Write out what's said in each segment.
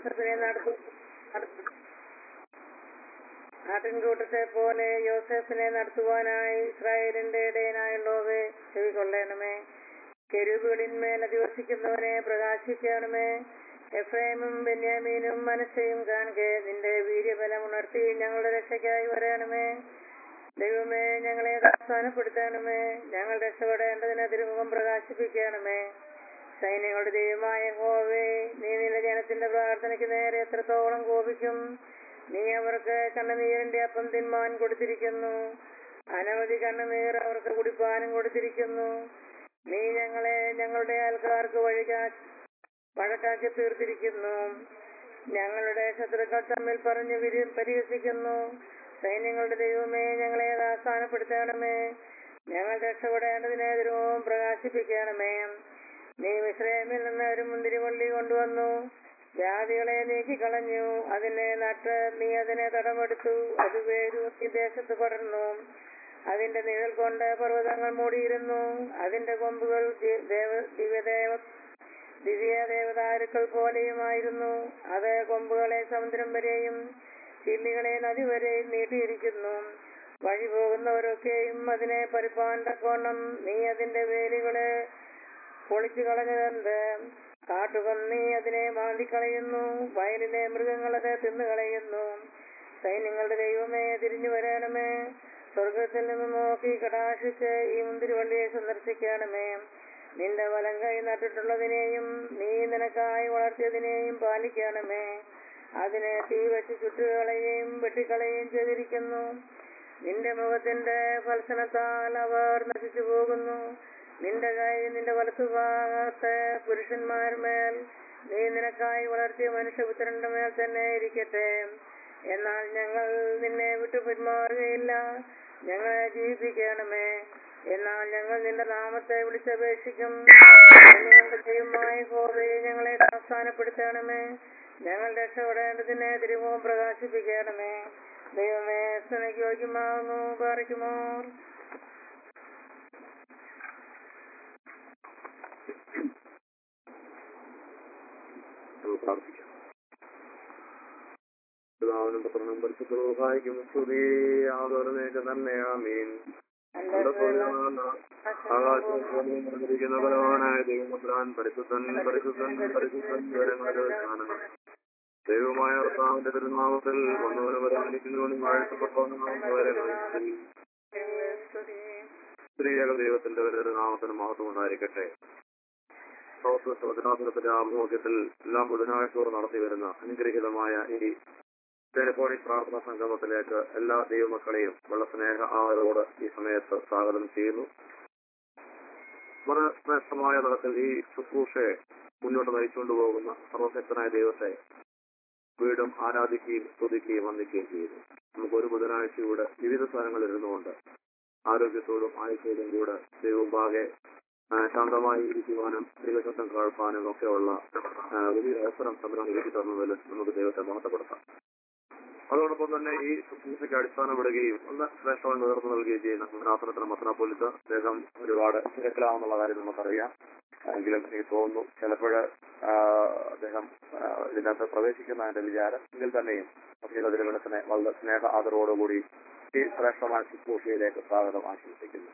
യോസഫിനെ നടത്തു നടത്തു ആട്ടിൻകൂട്ടത്തെ പോലെ യോസഫിനെ നടത്തുവാനായി ഇസ്രായേലിന്റെ ഇടയനായുള്ളവേ ചെവികൊള്ളണമേ കെരുവുകളിന്മേൽ അധിവസിക്കുന്നവനെ പ്രകാശിക്കണമേ എഫ്രൈമും ബെന്യാമീനും മനസ്സയും കാണുക നിന്റെ വീര്യബലം ഉണർത്തി ഞങ്ങളുടെ രക്ഷയ്ക്കായി വരണമേ ദൈവമേ ഞങ്ങളെ അവസാനപ്പെടുത്തണമേ ഞങ്ങൾ രക്ഷപ്പെടേണ്ടതിന് തിരുമുഖം പ്രകാശിപ്പിക്കണമേ സൈന്യങ്ങളുടെ ദൈവമായ ഹോവേ നീ നിന്റെ ജനത്തിന്റെ പ്രാർത്ഥനയ്ക്ക് നേരെ എത്രത്തോളം കോപിക്കും നീ അവർക്ക് കണ്ണുനീരിന്റെ അപ്പം തിന്മാൻ കൊടുത്തിരിക്കുന്നു അനവധി കണ്ണുനീർ അവർക്ക് കുടിപ്പാനും കൊടുത്തിരിക്കുന്നു നീ ഞങ്ങളെ ഞങ്ങളുടെ ആൾക്കാർക്ക് വഴികാ വഴക്കാക്കി തീർത്തിരിക്കുന്നു ഞങ്ങളുടെ ശത്രുക്കൾ തമ്മിൽ പറഞ്ഞു വിരി പരിഹസിക്കുന്നു സൈന്യങ്ങളുടെ ദൈവമേ ഞങ്ങളെ അവസാനപ്പെടുത്തണമേ ഞങ്ങൾ രക്ഷപ്പെടേണ്ടതിനെ ദൈവവും പ്രകാശിപ്പിക്കണമേ നീ വിശ്രമിൽ നിന്ന് ഒരു മുന്തിരിവള്ളി കൊണ്ടുവന്നു ജാതികളെ നീക്കിക്കളഞ്ഞു അതിനെ നട്ട് നീ അതിനെ തടമെടുത്തു അത് വേരു ഈ ദേശത്ത് പടർന്നു അതിന്റെ നിഴൽ കൊണ്ട് പർവ്വതങ്ങൾ മൂടിയിരുന്നു അതിന്റെ കൊമ്പുകൾ ദി- ദേവ- ദിവ്യദേവ ദിവ്യ ദേവതാരുക്കൾ പോലെയുമായിരുന്നു അത് കൊമ്പുകളെ സമുദ്രം വരെയും ചില്ലികളെ നദി വരെയും നീട്ടിയിരിക്കുന്നു വഴി പോകുന്നവരൊക്കെയും അതിനെ പരിപ്പാൻ തക്കോണം നീ അതിന്റെ വേലികളെ പൊളിച്ചു കളഞ്ഞതെന്ത് കാട്ടുപന്നി അതിനെ മാന്തിക്കളയുന്നു വയലിലെ മൃഗങ്ങൾ അത് തിന്നുകളയുന്നു സൈന്യങ്ങളുടെ ദൈവമേ തിരിഞ്ഞു വരണമേ സ്വർഗത്തിൽ നിന്ന് നോക്കി കടാശിച്ച് ഈ മുന്തിരിവള്ളിയെ സന്ദർശിക്കണമേ നിന്റെ വലം കൈ നട്ടിട്ടുള്ളതിനെയും നീ നിനക്കായി വളർത്തിയതിനെയും പാലിക്കണമേ അതിനെ തീ വെച്ച് ചുട്ടുകളയുകയും വെട്ടിക്കളയുകയും ചെയ്തിരിക്കുന്നു നിന്റെ മുഖത്തിന്റെ ഫലസനത്താൽ അവർ നശിച്ചു പോകുന്നു നിന്റെ കൈ നിന്റെ വലത്തുഭാഗത്ത് പുരുഷന്മാർമേൽ നീ നിനക്കായി വളർത്തിയ മനുഷ്യപുത്രന്റെ മേൽ തന്നെ ഇരിക്കട്ടെ എന്നാൽ ഞങ്ങൾ നിന്നെ വിട്ടു പിന്മാറുകയില്ല ഞങ്ങളെ ജീവിപ്പിക്കണമേ എന്നാൽ ഞങ്ങൾ നിന്റെ നാമത്തെ വിളിച്ചപേക്ഷിക്കും ഞങ്ങളുടെ ദൈവമായ ഹോവയെ ഞങ്ങളെ അവസാനപ്പെടുത്തണമേ ഞങ്ങൾ രക്ഷപ്പെടേണ്ടതിനെ തിരുമുഖം പ്രകാശിപ്പിക്കണമേ ദൈവമേ സ്നേഹ യോഗ്യമാകുന്നു പാറിക്കുമോ നമുക്ക് പ്രാർത്ഥിക്കാം പിതാവിനും പുത്രനും പരിശുദ്ധ സ്തുതി ആദരണേക്ക് തന്നെ ആമീൻ ആകാശിക്കുന്ന ബലവാനായ ദൈവമുദ്രാൻ പരിശുദ്ധൻ പരിശുദ്ധൻ പരിശുദ്ധൻ വിവരങ്ങളുടെ സ്ഥാനങ്ങൾ ദൈവമായ കർത്താവിന്റെ തിരുനാമത്തിൽ വന്നവന് വരാനിരിക്കുന്നവനും വാഴ്ത്തപ്പെട്ടവനും സ്ത്രീയക ദൈവത്തിന്റെ തിരുനാമത്തിന് മഹത്വം ഉണ്ടായിരിക്കട്ടെ വചനാസനത്തിന്റെ ആഭിമുഖ്യത്തിൽ എല്ലാ ബുധനാഴ്ചയോറും നടത്തി വരുന്ന അനുഗ്രഹീതമായ ഈ ടെലിഫോണിക് പ്രാർത്ഥനാ സംഗമത്തിലേക്ക് എല്ലാ ദൈവമക്കളെയും വളരെ സ്നേഹ ആദരവോട് ഈ സമയത്ത് സ്വാഗതം ചെയ്യുന്നു വളരെ ശ്രേഷ്ഠമായ തലത്തിൽ ഈ ശുശ്രൂഷയെ മുന്നോട്ട് നയിച്ചുകൊണ്ട് പോകുന്ന സർവശക്തനായ ദൈവത്തെ വീണ്ടും ആരാധിക്കുകയും സ്തുതിക്കുകയും വന്ദിക്കുകയും ചെയ്യുന്നു നമുക്ക് ഒരു ബുധനാഴ്ചയൂടെ വിവിധ സ്ഥലങ്ങളിൽ ഇരുന്നുകൊണ്ട് ആരോഗ്യത്തോടും ആയുസോടും കൂടെ ദൈവമുമ്പാകെ ആ, ശാന്തമായി ഇരിക്കുവാനും ദൈവശബ്ദം കേൾപ്പാനും ഒക്കെയുള്ള ആ, വലിയ അവസരം തമ്മിൽ ഒരുക്കി തന്നതിൽ നമുക്ക് ദൈവത്തെ മഹത്വപ്പെടുത്താം അതോടൊപ്പം തന്നെ ഈ ശുശ്രൂഷയ്ക്ക് അടിസ്ഥാനപ്പെടുകയും ഒന്ന് ശ്രേഷ്ഠമായി നേർന്നു നൽകുകയും ചെയ്യുന്ന മുനാസനത്തിന് മത്തനാപ്പൊലിത്ത് അദ്ദേഹം ഒരുപാട് തിരക്കിലാവുന്നുള്ള കാര്യം നമുക്കറിയാം എങ്കിലും എനിക്ക് തോന്നുന്നു ചിലപ്പോൾ അദ്ദേഹം ആ, ഇതിനകത്ത് പ്രവേശിക്കുന്ന എന്റെ വിചാരം എങ്കിൽ തന്നെയും അതിനെ വളരെ സ്നേഹ ആദരവോടുകൂടി ഈ ശ്രേഷ്ഠമായ ശുശ്രൂഷയിലേക്ക് സ്വാഗതം ആശംസിക്കുന്നു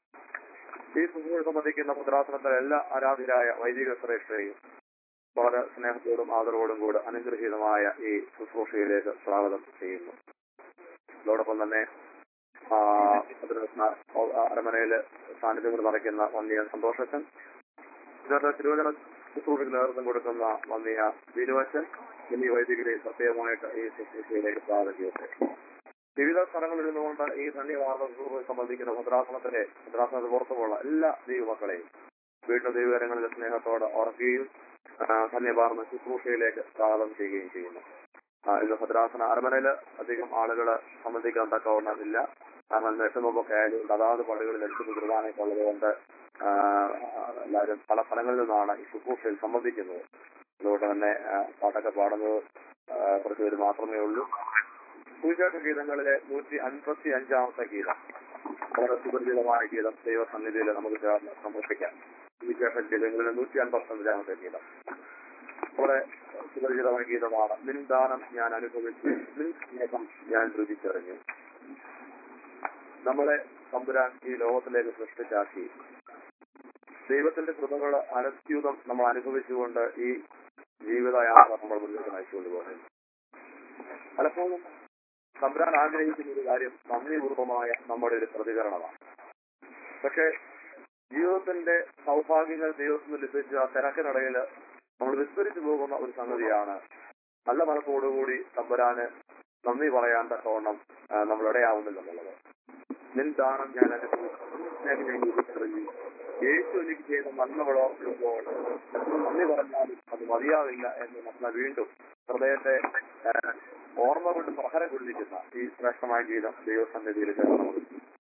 ഈ ശുശ്രൂഷ സംബന്ധിക്കുന്ന മുദ്രാസനത്തിലെ എല്ലാ ആരാധരായ വൈദിക ശ്രേഷ്ഠരെയും വളരെ സ്നേഹത്തോടും ആദരവോടും കൂടെ അനുഗ്രഹീതമായ ഈ ശുശ്രൂഷയിലേക്ക് സ്വാഗതം ചെയ്യുന്നു അതോടൊപ്പം തന്നെ ആ, അതിന് അരമനയില് സാന്നിധ്യം കൊണ്ട് നിറയ്ക്കുന്ന വന്നിയ സന്തോഷച്ചൻ ഇന്നത്തെ തിരുവചന ശുശ്രൂഷയ്ക്ക് നേതൃത്വം കൊടുക്കുന്ന വന്നിയ വിനുവച്ചൻ എന്നീ വൈദികരെ പ്രത്യേകമായിട്ട് ഈ ശുശ്രൂഷയിലേക്ക് സ്വാഗതം ചെയ്യട്ടെ വിവിധ സ്ഥലങ്ങളിൽ നിന്നുകൊണ്ട് ഈ ധന്യവാർത്ത ശുശ്രൂഷ സംബന്ധിക്കുന്ന ഭദ്രാസനത്തിലെ ഭദ്രാസനത്തിന് പുറത്തുമുള്ള എല്ലാ ദൈവമക്കളെയും വീണ്ടും ദൈവകരങ്ങളിൽ സ്നേഹത്തോടെ ഓർക്കുകയും ആ, ധന്യവാർന്ന ശുശ്രൂഷയിലേക്ക് സ്വാഗതം ചെയ്യുകയും ചെയ്യുന്നു ആ, ഇന്ന് ഭദ്രാസന അരമനയിൽ അധികം ആളുകൾ സംബന്ധിക്കാൻ തക്കവണ്ണമില്ല കാരണം നെട്ടുമൊക്കെ ആയതുകൊണ്ട് അതാത് പള്ളികളിൽ എടുത്തു കുർബാനയൊക്കെ ഉള്ളതുകൊണ്ട് ആ, എല്ലാവരും പല സ്ഥലങ്ങളിൽ നിന്നാണ് ഈ ശുശ്രൂഷയിൽ സംബന്ധിക്കുന്നത് അതുകൊണ്ട് തന്നെ ആ, പാട്ടൊക്കെ പാടുന്നത് ആ, കുറച്ച് പേര് മാത്രമേ ഉള്ളൂ സുവിശേഷ ഗീതങ്ങളിലെ നൂറ്റി അൻപത്തി അഞ്ചാമത്തെ ഗീതം വളരെ സുപരിചിതമായ ഗീതം ദൈവസന്നിധിയിൽ നമുക്ക് ചേർന്ന് സമർപ്പിക്കാം സുവിശേഷ ഗീതങ്ങളിലെ നൂറ്റി അൻപത്തി അഞ്ചാമത്തെ ഗീതം വളരെ സുപരിചിതമായ ഗീതമാണ് നിൻ ദാനം ഞാൻ അനുഭവിച്ചു നിൻ സ്നേഹം ഞാൻ രുചിച്ചറിഞ്ഞു നമ്മളെ തമ്പുരാൻ ഈ ലോകത്തിലേക്ക് സൃഷ്ടിച്ചാക്കി ദൈവത്തിന്റെ കൃപകൾ അനത്യുതം നമ്മൾ അനുഭവിച്ചുകൊണ്ട് ഈ ജീവിതയാത്ര നമ്മൾ മുന്നോട്ട് നയിച്ചുകൊണ്ട് പോകുന്നത് പലപ്പോഴും തമ്പുരാൻ ആഗ്രഹിക്കുന്ന ഒരു കാര്യം നന്ദിപൂർവമായ നമ്മുടെ ഒരു പ്രതികരണമാണ് പക്ഷെ ജീവിതത്തിന്റെ സൗഭാഗ്യങ്ങൾ ദൈവത്തിന് ലഭിച്ച ആ തിരക്കിനിടയിൽ നമ്മൾ വിസ്മരിച്ചു പോകുന്ന ഒരു സംഗതിയാണ് നല്ല മനസ്സോടുകൂടി തമ്പുരാന് നന്ദി പറയാൻ തക്കവണ്ണം ആ, നമ്മൾ ഇടയാവുന്നില്ല എന്നുള്ളത് നിൻ ദാനം ഞാൻ അനുഭവിച്ചു ഞാൻ തിരിച്ചറിഞ്ഞു യേശു എനിക്ക് ചെയ്ത നന്മകളോ ഇപ്പോൾ നന്ദി പറഞ്ഞാലും അത് മതിയാവില്ല എന്ന് നമ്മൾ വീണ്ടും ഹൃദയത്തെ ആ, ഓർമ്മ കൊണ്ട് പ്രഹരം കൊള്ളിക്കുന്ന ഈ ശ്രേഷ്ഠമായ ഗീതം ദൈവസന്നിധിയിൽ ചേർന്ന് നമുക്ക്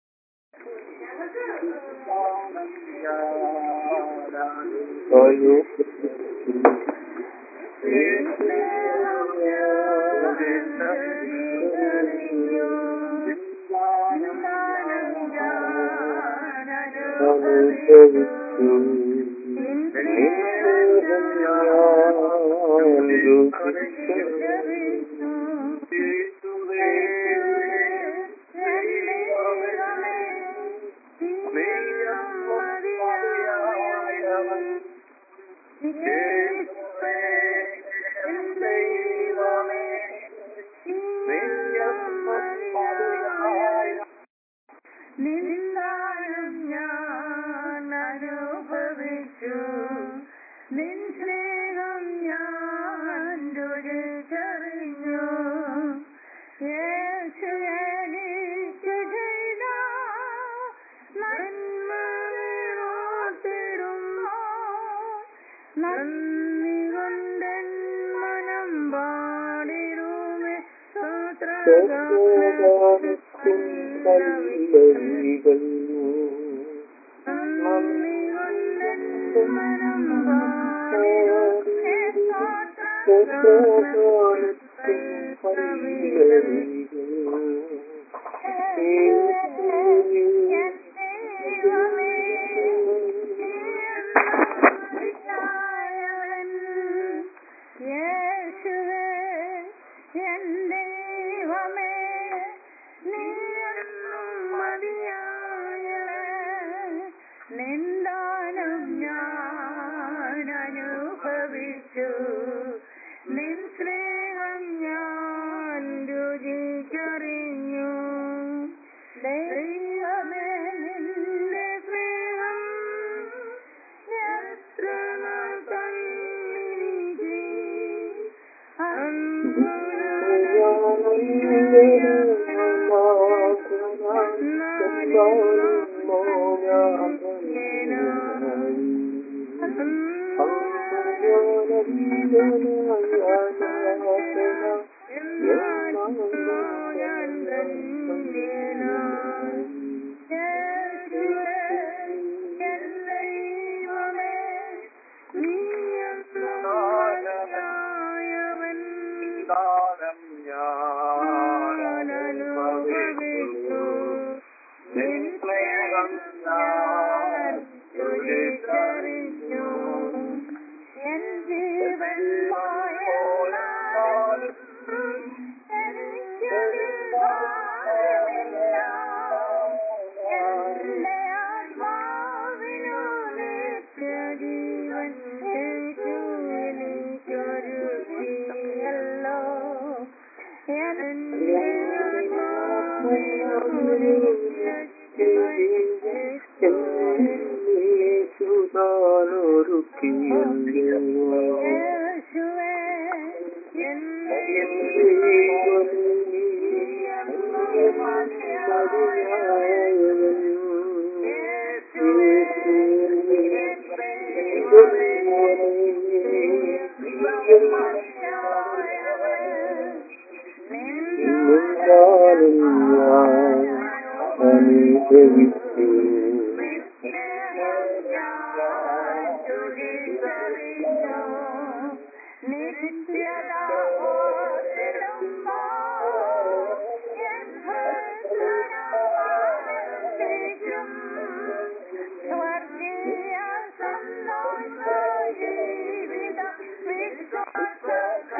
നിന്നാലും ഞാൻ അനുഭവിച്ചു നിൻ സ്നേഹം ഞാൻ രുചിച്ചറിഞ്ഞു യേശു എനിക്ക് ചെയ്ത നന്മകളോർത്തിടുമ്പോ നന്ദി കൊണ്ടെൻ മനം പാടിടുമേ നന്ദി കൊണ്ടെൻ മനം പാടിടുമേ യേശുവേ എൻ ദൈവമേ നീ എന്നും മതിയായവൻ നിന്ദാനം ഞാൻ അനുഭവിച്ചു നിൻ സ്നേഹം ഞാൻ രുചിച്ചറിഞ്ഞു ദൈവമേ നിന്റെ സ്നേഹം എത്ര നാൾ തന്നിരിക്കും ദാനം ഞാൻ അനുഭവിച്ചു നിൻ സ്നേഹം ഞാൻ രുചിച്ചറിഞ്ഞു എൻ ജീവൻ പോയാലും എനിക്കൊരു ഭാരമില്ല. എന്റെ ആത്മാവിനു നിത്യജീവൻ യേശു എനിക്കൊരു തീയല്ലോ. എന്റെ ആത്മാവിനു നിത്യജീവൻ യേശു യേശുവേ എന്നെ സ്വർഗീയ സന്തോഷ ജീവിതം വിശ്വാസ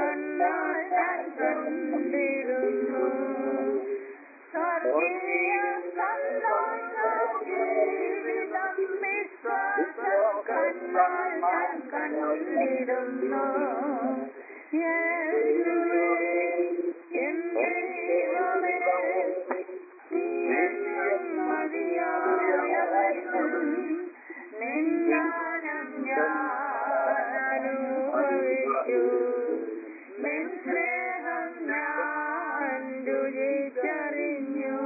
മതിയാകുന്നു യേശുവേ എന്റെ ദൈവമേ നീ എന്നും മതിയായവനും നിന്നാനം ഞാൻ അനുഭവിച്ചു നിൻ സ്നേഹം ഞാൻ രുചിച്ചറിഞ്ഞു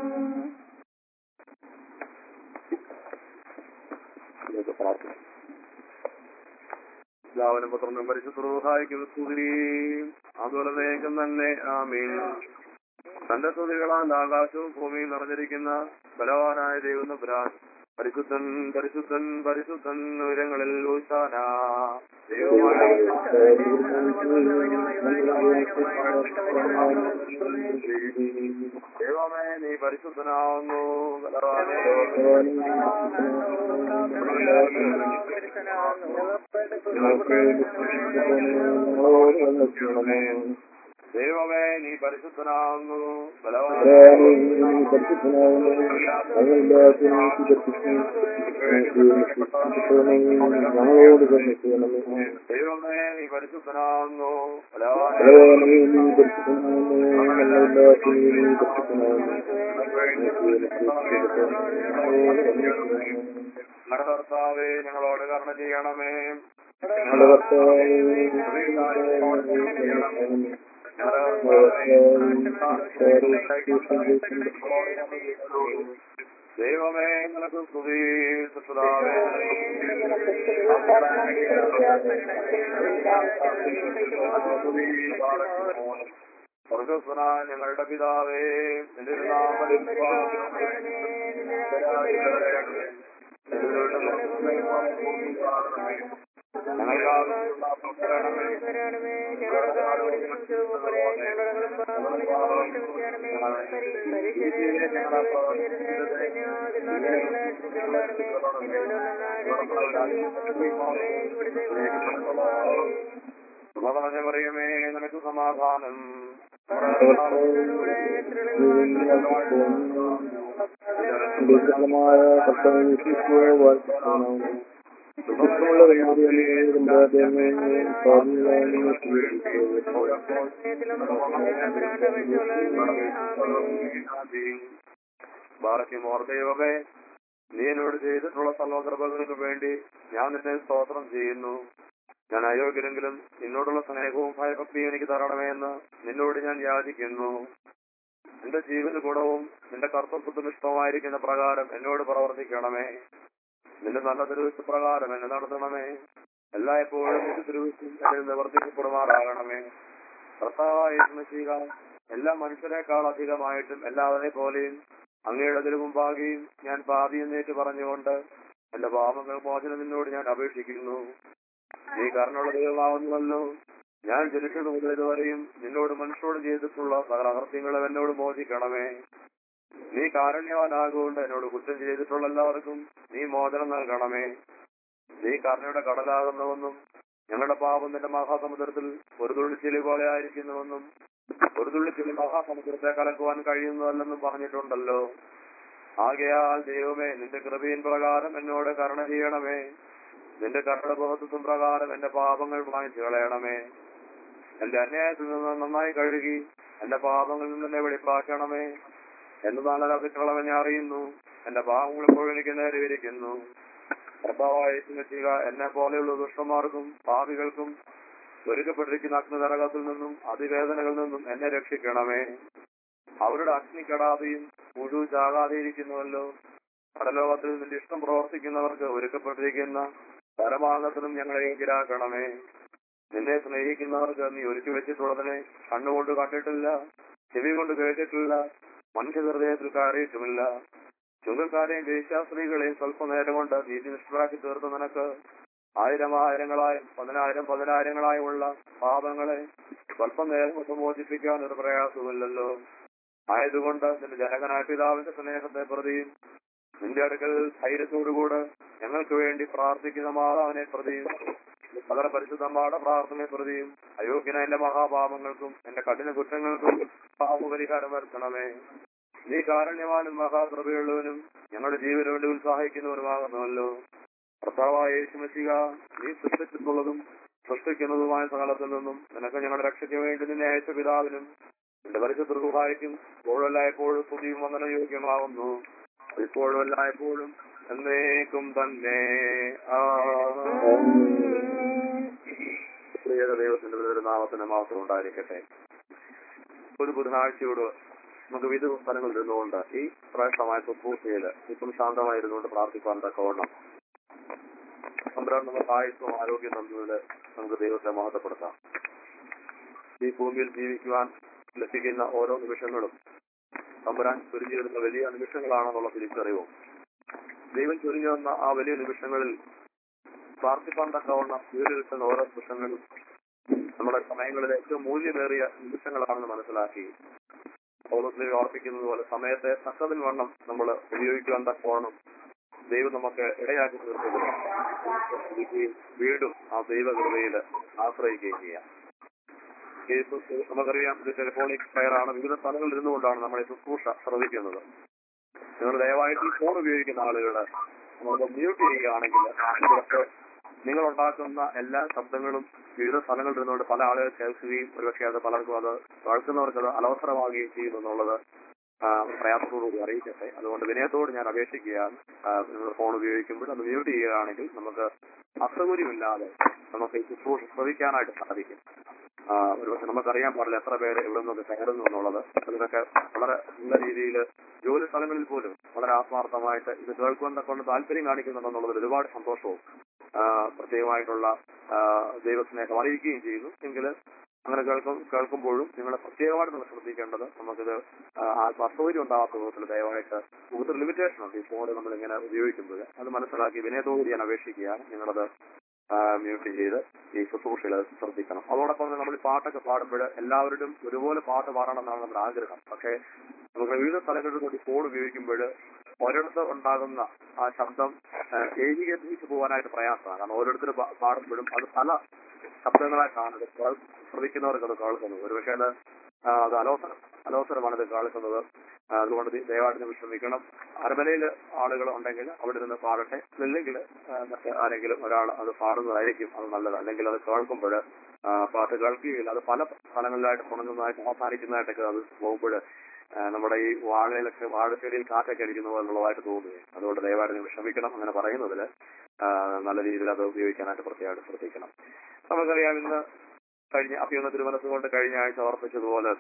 നമുക്ക് പ്രാർത്ഥിക്കാം എല്ലാവരും പുത്രനും പരിശുദ്ധഹായിക്കും സ്തുതി അതുപോലെ വേഗം തന്നെ ആമീൻ തന്റെ സ്തുതികളാൽ ആകാശവും ഭൂമിയും നിറഞ്ഞിരിക്കുന്ന ബലവാനായ ദൈവം ബ്രാൻ പരിശുദ്ധൻ പരിശുദ്ധൻ പരിശുദ്ധൻ ഉയരങ്ങളിൽ ഊശാന ദൈവമായ ദൈവമേ നീ പരിശുദ്ധനാവുന്നു ബലവാനേ ദൈവമേ നീ പരിശുദ്ധനാവുന്നു ബലവാനേ ദൈവമേ നീ പരിശുദ്ധനാവുന്നു ബലവാനേ ഞങ്ങളുടെ കർത്താവേ ഞങ്ങളോട് കർണ ചെയ്യണമേ ദൈവമേ നിനക്ക് സ്തുതി സുതാവേ സ്വർഗസ്വന ഞങ്ങളുടെ പിതാവേ നിന്റെ നാമം പറഞ്ഞ പറയുമേ നിനക്ക് സമാധാനം ബാറയ്ക്കുമോർ ദൈവമേ നീ എന്നോട് ചെയ്തിട്ടുള്ള സർവകൃപകൾക്ക് വേണ്ടി ഞാൻ നിന്നെ സ്തോത്രം ചെയ്യുന്നു ഞാൻ അയോഗ്യരെങ്കിലും നിന്നോടുള്ള സ്നേഹവും ഭയഭക്തിയും എനിക്ക് തരണമേ എന്ന് നിന്നോട് ഞാൻ യാചിക്കുന്നു നിന്റെ ജീവന ഗുണവും നിന്റെ കർത്തൃത്വത്തിന് ഇഷ്ടമായിരിക്കുന്ന പ്രകാരം എന്നോട് പ്രവർത്തിക്കണമേ നിന്റെ നല്ല തിരുവിശ പ്രകാരം എന്നെ നടത്തണമേ എല്ലായ്പ്പോഴും നിന്റെ തിരുവിശും എന്നിൽ നിവർത്തിക്കപ്പെടുമാറാകണമേ കർത്താവായ ചെയ്യുക എല്ലാ മനുഷ്യരെക്കാൾ അധികമായിട്ടും എല്ലാവരെ പോലെയും അങ്ങയുടെ അതിനു മുമ്പാകെയും ഞാൻ പാതി എന്നേറ്റ് പറഞ്ഞുകൊണ്ട് എന്റെ പാപങ്ങൾ മോചനം നിന്നോട് ഞാൻ അപേക്ഷിക്കുന്നു നീ കർണുള്ള ദൈവമാവുന്നുവല്ലോ ഞാൻ ജനിച്ചത് മുതൽ ഇതുവരെയും നിന്നോട് മനുഷ്യരോട് ചെയ്തിട്ടുള്ള സകല അകൃത്യങ്ങളും എന്നോട് മോചിക്കണമേ നീ കാരുണ്യവാനാകൊണ്ട് എന്നോട് കുറ്റം ചെയ്തിട്ടുള്ള എല്ലാവർക്കും നീ മോചനം നൽകണമേ നീ കരുണയുടെ കടലാകുന്നുവെന്നും ഞങ്ങളുടെ പാപം നിന്റെ മഹാസമുദ്രത്തിൽ ഒരു തുള്ളി ചെളി പോലെ ആയിരിക്കുന്നുവെന്നും ഒരു തുള്ളി ചെളി മഹാസമുദ്രത്തെ കലക്കുവാൻ കഴിയുന്നതല്ലെന്നും പറഞ്ഞിട്ടുണ്ടല്ലോ ആകയാൽ ദൈവമേ നിന്റെ കൃപയിൻ പ്രകാരം എന്നോട് കരുണ ചെയ്യണമേ നിന്റെ കരുണബോധത്വം പ്രകാരം എന്റെ പാപങ്ങൾ വാങ്ങിച്ചു കളയണമേ എന്റെ അന്യായത്തിൽ നിന്ന് നന്നായി കഴുകി എന്റെ പാപങ്ങളിൽ നിന്ന് എന്നെ വെളിപ്പാക്കണമേ എന്ന് നല്ല അതിക്കളവൻ ഞാൻ അറിയുന്നു എന്റെ പാപങ്ങൾ എപ്പോഴും എനിക്ക് നേരെ ഇരിക്കുന്നു കർത്താവായ ചെയ്യുക എന്നെ പോലെയുള്ള ദുഷ്ടന്മാർക്കും പാപികൾക്കും ഒരുക്കപ്പെട്ടിരിക്കുന്ന അഗ്നിതരകത്തിൽ നിന്നും അതിവേദനകളിൽ നിന്നും എന്നെ രക്ഷിക്കണമേ അവരുടെ അഗ്നി കെടാതെയും മുഴു ചാകാതെയിരിക്കുന്നുവല്ലോ പരലോകത്തിൽ നിന്റെ ഇഷ്ടം പ്രവർത്തിക്കുന്നവർക്ക് ഒരുക്കപ്പെട്ടിരിക്കുന്ന പരമാനത്തിനും ഞങ്ങളെ യോഗ്യരാക്കണമേ നിന്നെ സ്നേഹിക്കുന്നവർക്ക് നീ ഒരുക്കി വെച്ചിട്ടുള്ളതിനെ കണ്ണുകൊണ്ട് കണ്ടിട്ടില്ല ചെവി കൊണ്ട് കേട്ടിട്ടില്ല മനുഷ്യ ഹൃദയത്തിൽ കയറിയിട്ടുമില്ല ചുങ്കക്കാരെയും ദേശാസ്ത്രീകളെയും സ്വല്പനേരം കൊണ്ട് നീതി നിഷ്ഠരാക്കി തീർത്ത നിനക്ക് ആയിരം ആയിരങ്ങളായും പതിനായിരം പതിനായിരങ്ങളായും ഉള്ള പാപങ്ങളെ സ്വല്പം നേരം കൊണ്ട് മോചിപ്പിക്കാൻ ഒരു പ്രയാസമില്ലല്ലോ ആയതുകൊണ്ട് നിന്റെ ജനകനായ പിതാവിന്റെ സ്നേഹത്തെ പ്രതിയും നിന്റെ അടുക്കൽ ധൈര്യത്തോടുകൂടെ ഞങ്ങൾക്ക് വേണ്ടി പ്രാർത്ഥിക്കുന്ന മാതാവിനെ പ്രതിയും പകര പരിശുദ്ധമ്മയുടെ പ്രാർത്ഥനയെ പ്രതിയും അയോഗ്യന എന്റെ മഹാപാപങ്ങൾക്കും എന്റെ കഠിന കുറ്റങ്ങൾക്കും പാപപരിഹാരം വരുത്തണമേ നീ കാരുണ്യവാനും മഹാകൃപയുള്ളവനും ഞങ്ങളുടെ ജീവന് വേണ്ടി ഉത്സാഹിക്കുന്നവരുമാകുന്നുവല്ലോ കർത്താവായ യേശുമശിക നീ സൃഷ്ടിച്ചിട്ടുള്ളതും സൃഷ്ടിക്കുന്നതുമായ സകലത്തിൽ നിന്നും നിനക്ക് ഞങ്ങളുടെ രക്ഷയ്ക്ക് വേണ്ടി നിന്നെ അയച്ച പിതാവിനും എന്റെ പരിശുദ്ധ സഹായിക്കും ഇപ്പോഴെല്ലായ്പ്പോഴും സ്തുതിയും അങ്ങനെ യോഗ്യമാവുന്നു ഇപ്പോഴും എല്ലായ്പ്പോഴും എന്നേക്കും തന്നെ പ്രിയത ദൈവത്തിന്റെ ഒരു നാമത്തിന് മാത്രം ഉണ്ടായിരിക്കട്ടെ ഒരു ബുധനാഴ്ചയോട് നമുക്ക് വിവിധ സ്ഥലങ്ങളിൽ ഇരുന്നുകൊണ്ട് ഈ ശ്രേഷ്ഠമായ ശുശ്രൂഷയിൽ ഇപ്പം ശാന്തമായിരുന്നുകൊണ്ട് പ്രാർത്ഥിക്കാൻ തക്കവണ്ണം സംരംഭം നമുക്ക് ആയുസ്സും ആരോഗ്യം നൽകുന്നത് നമുക്ക് ദൈവത്തെ മഹത്വപ്പെടുത്താം ഈ ഭൂമിയിൽ ജീവിക്കുവാൻ ലഭിക്കുന്ന ഓരോ നിമിഷങ്ങളും തമ്പുരാൻ ചൊരിഞ്ഞു വരുന്ന വലിയ നിമിഷങ്ങളാണെന്നുള്ള തിരിച്ചറിവും ദൈവം ചൊരിഞ്ഞു വന്ന ആ വലിയ നിമിഷങ്ങളിൽ പ്രാർത്ഥിപ്പാൻ തക്കവണ്ണം വീട് കിട്ടുന്ന ഓരോ നിമിഷങ്ങളും നമ്മുടെ സമയങ്ങളിൽ ഏറ്റവും മൂല്യമേറിയ നിമിഷങ്ങളാണെന്ന് മനസ്സിലാക്കി പൗലോസിനെ ഓർപ്പിക്കുന്നത് പോലെ സമയത്തെ തക്കതിൽ വണ്ണം നമ്മൾ ഉപയോഗിക്കുവാൻ തക്കവണ്ണം ദൈവം നമുക്ക് ഇടയാക്കി തീർക്കുകയും വീണ്ടും ആ ദൈവകൃപയിൽ ആശ്രയിക്കുകയും ചെയ്യാം ഈ ശുശ്രൂ- നമുക്കറിയാം ഇത് ടെലിഫോണിക് ഫയറാണ് വിവിധ സ്ഥലങ്ങളിൽ ഇരുന്നുകൊണ്ടാണ് നമ്മൾ ഈ ശുശ്രൂഷ ശ്രദ്ധിക്കുന്നത് നിങ്ങൾ ദയവായിട്ട് ഈ ഫോൺ ഉപയോഗിക്കുന്ന ആളുകൾ നമുക്ക് മ്യൂട്ട് ചെയ്യുകയാണെങ്കിൽ ചിലപ്പോൾ നിങ്ങൾ ഉണ്ടാക്കുന്ന എല്ലാ ശബ്ദങ്ങളും വിവിധ സ്ഥലങ്ങളിൽ ഇരുന്നുകൊണ്ട് പല ആളുകൾ കേൾക്കുകയും ഒരുപക്ഷെ അത് പലർക്കും അത് കേൾക്കുന്നവർക്ക് അത് അലവസരമാകുകയും ചെയ്യുന്നു എന്നുള്ളത് ആ, പ്രയാസത്തോടുകൂടി അറിയിക്കട്ടെ അതുകൊണ്ട് വിനയത്തോട് ഞാൻ അപേക്ഷിക്കുകയാണ് ആ, നിങ്ങൾ ഫോൺ ഉപയോഗിക്കുമ്പോൾ അത് മ്യൂട്ട് ചെയ്യുകയാണെങ്കിൽ നമുക്ക് അസൗകര്യമില്ലാതെ നമുക്ക് ഈ ശുശ്രൂഷ ശ്രദ്ധിക്കാനായിട്ട് സാധിക്കും ആ, ഒരുപക്ഷെ നമുക്കറിയാൻ പാടില്ല എത്ര പേര് ഇവിടെ നിന്നൊക്കെ കയറുന്നു എന്നുള്ളത് അതിനൊക്കെ വളരെ നല്ല രീതിയിൽ ജോലി സ്ഥലങ്ങളിൽ പോലും വളരെ ആത്മാർത്ഥമായിട്ട് ഇത് കേൾക്കുവാൻ കൊണ്ട് താല്പര്യം കാണിക്കുന്നുണ്ടെന്നുള്ളതിൽ ഒരുപാട് സന്തോഷവും ആ, പ്രത്യേകമായിട്ടുള്ള ആ, ദൈവസ്നേഹം അറിയിക്കുകയും ചെയ്യുന്നു എങ്കിൽ അങ്ങനെ കേൾക്കും കേൾക്കുമ്പോഴും നിങ്ങൾ പ്രത്യേകമായിട്ട് നിങ്ങൾ ശ്രദ്ധിക്കേണ്ടത് നമുക്കിത് ആ, ആർക്കും അസൗകര്യം ഉണ്ടാകാത്ത വിധത്തിൽ ദയവായിട്ട് കൂടുതൽ ലിമിറ്റേഷൻ ഉണ്ട് ഈ ഫോൺ നമ്മൾ ഇങ്ങനെ ഉപയോഗിക്കുമ്പോൾ അത് മനസ്സിലാക്കി വിനയത്തോട് ഞാൻ അപേക്ഷിക്കുകയാണ് നിങ്ങളത് മ്യൂട്ട് ചെയ്ത് ഈ ശുശ്രൂഷയിൽ അത് ശ്രദ്ധിക്കണം അതോടൊപ്പം തന്നെ നമ്മൾ ഈ പാട്ടൊക്കെ പാടുമ്പോൾ എല്ലാവരുടെയും ഒരുപോലെ പാട്ട് പാടണം എന്നാണ് നമ്മുടെ ആഗ്രഹം പക്ഷേ നമുക്ക് വിവിധ സ്ഥലങ്ങളിൽ കൂടി ഫോൺ ഉപയോഗിക്കുമ്പോൾ ഒരിടത്ത് ഉണ്ടാകുന്ന ആ ശബ്ദം ആ, ഏകീകരിച്ച് പോകാനായിട്ട് പ്രയാസമാണ് കാരണം ഓരോരുത്തർ പാടുമ്പോഴും അത് പല ശബ്ദങ്ങളായിട്ടാണ് ഇത് കേൾ- ശ്രദ്ധിക്കുന്നവർക്ക് അത് കേൾക്കുന്നത് ഒരുപക്ഷെ അത് ആ, അത് അലോസരം അലോസരമാണ് ഇത് കേൾക്കുന്നത് ആ, അതുകൊണ്ട് ദി- ദയവായിട്ട് നിങ്ങൾ ശ്രമിക്കണം അരമനയിൽ ആളുകൾ ഉണ്ടെങ്കിൽ അവിടെ നിന്ന് പാടട്ടെ അല്ലെങ്കിൽ മറ്റേ ആരെങ്കിലും ഒരാൾ അത് പാടുന്നതായിരിക്കും അത് നല്ലത് അല്ലെങ്കിൽ അത് കേൾക്കുമ്പോൾ പാട്ട് കേൾക്കുകയില്ല അത് പല സ്ഥലങ്ങളിലായിട്ട് തുടങ്ങുന്നതായിട്ട് അവസാനിക്കുന്നതായിട്ടൊക്കെ അത് പോകുമ്പോൾ നമ്മുടെ ഈ വാഴയിലൊക്കെ വാഴച്ചെടിയിൽ കാറ്റൊക്കെ അടിക്കുന്ന പോലുള്ളതായിട്ട് തോന്നുകയും അതുകൊണ്ട് ദയവായിട്ട് നിങ്ങൾ ക്ഷമിക്കണം അങ്ങനെ പറയുന്നതിൽ നല്ല രീതിയിൽ അത് ഉപയോഗിക്കാനായിട്ട് പ്രത്യേകമായിട്ട് ശ്രദ്ധിക്കണം നമുക്കറിയാം ഇന്ന് കഴിഞ്ഞ അഭ്യുന്ന തിരുമനസ് കൊണ്ട് കഴിഞ്ഞ ആഴ്ച ഓർപ്പിച്ചതുപോലെ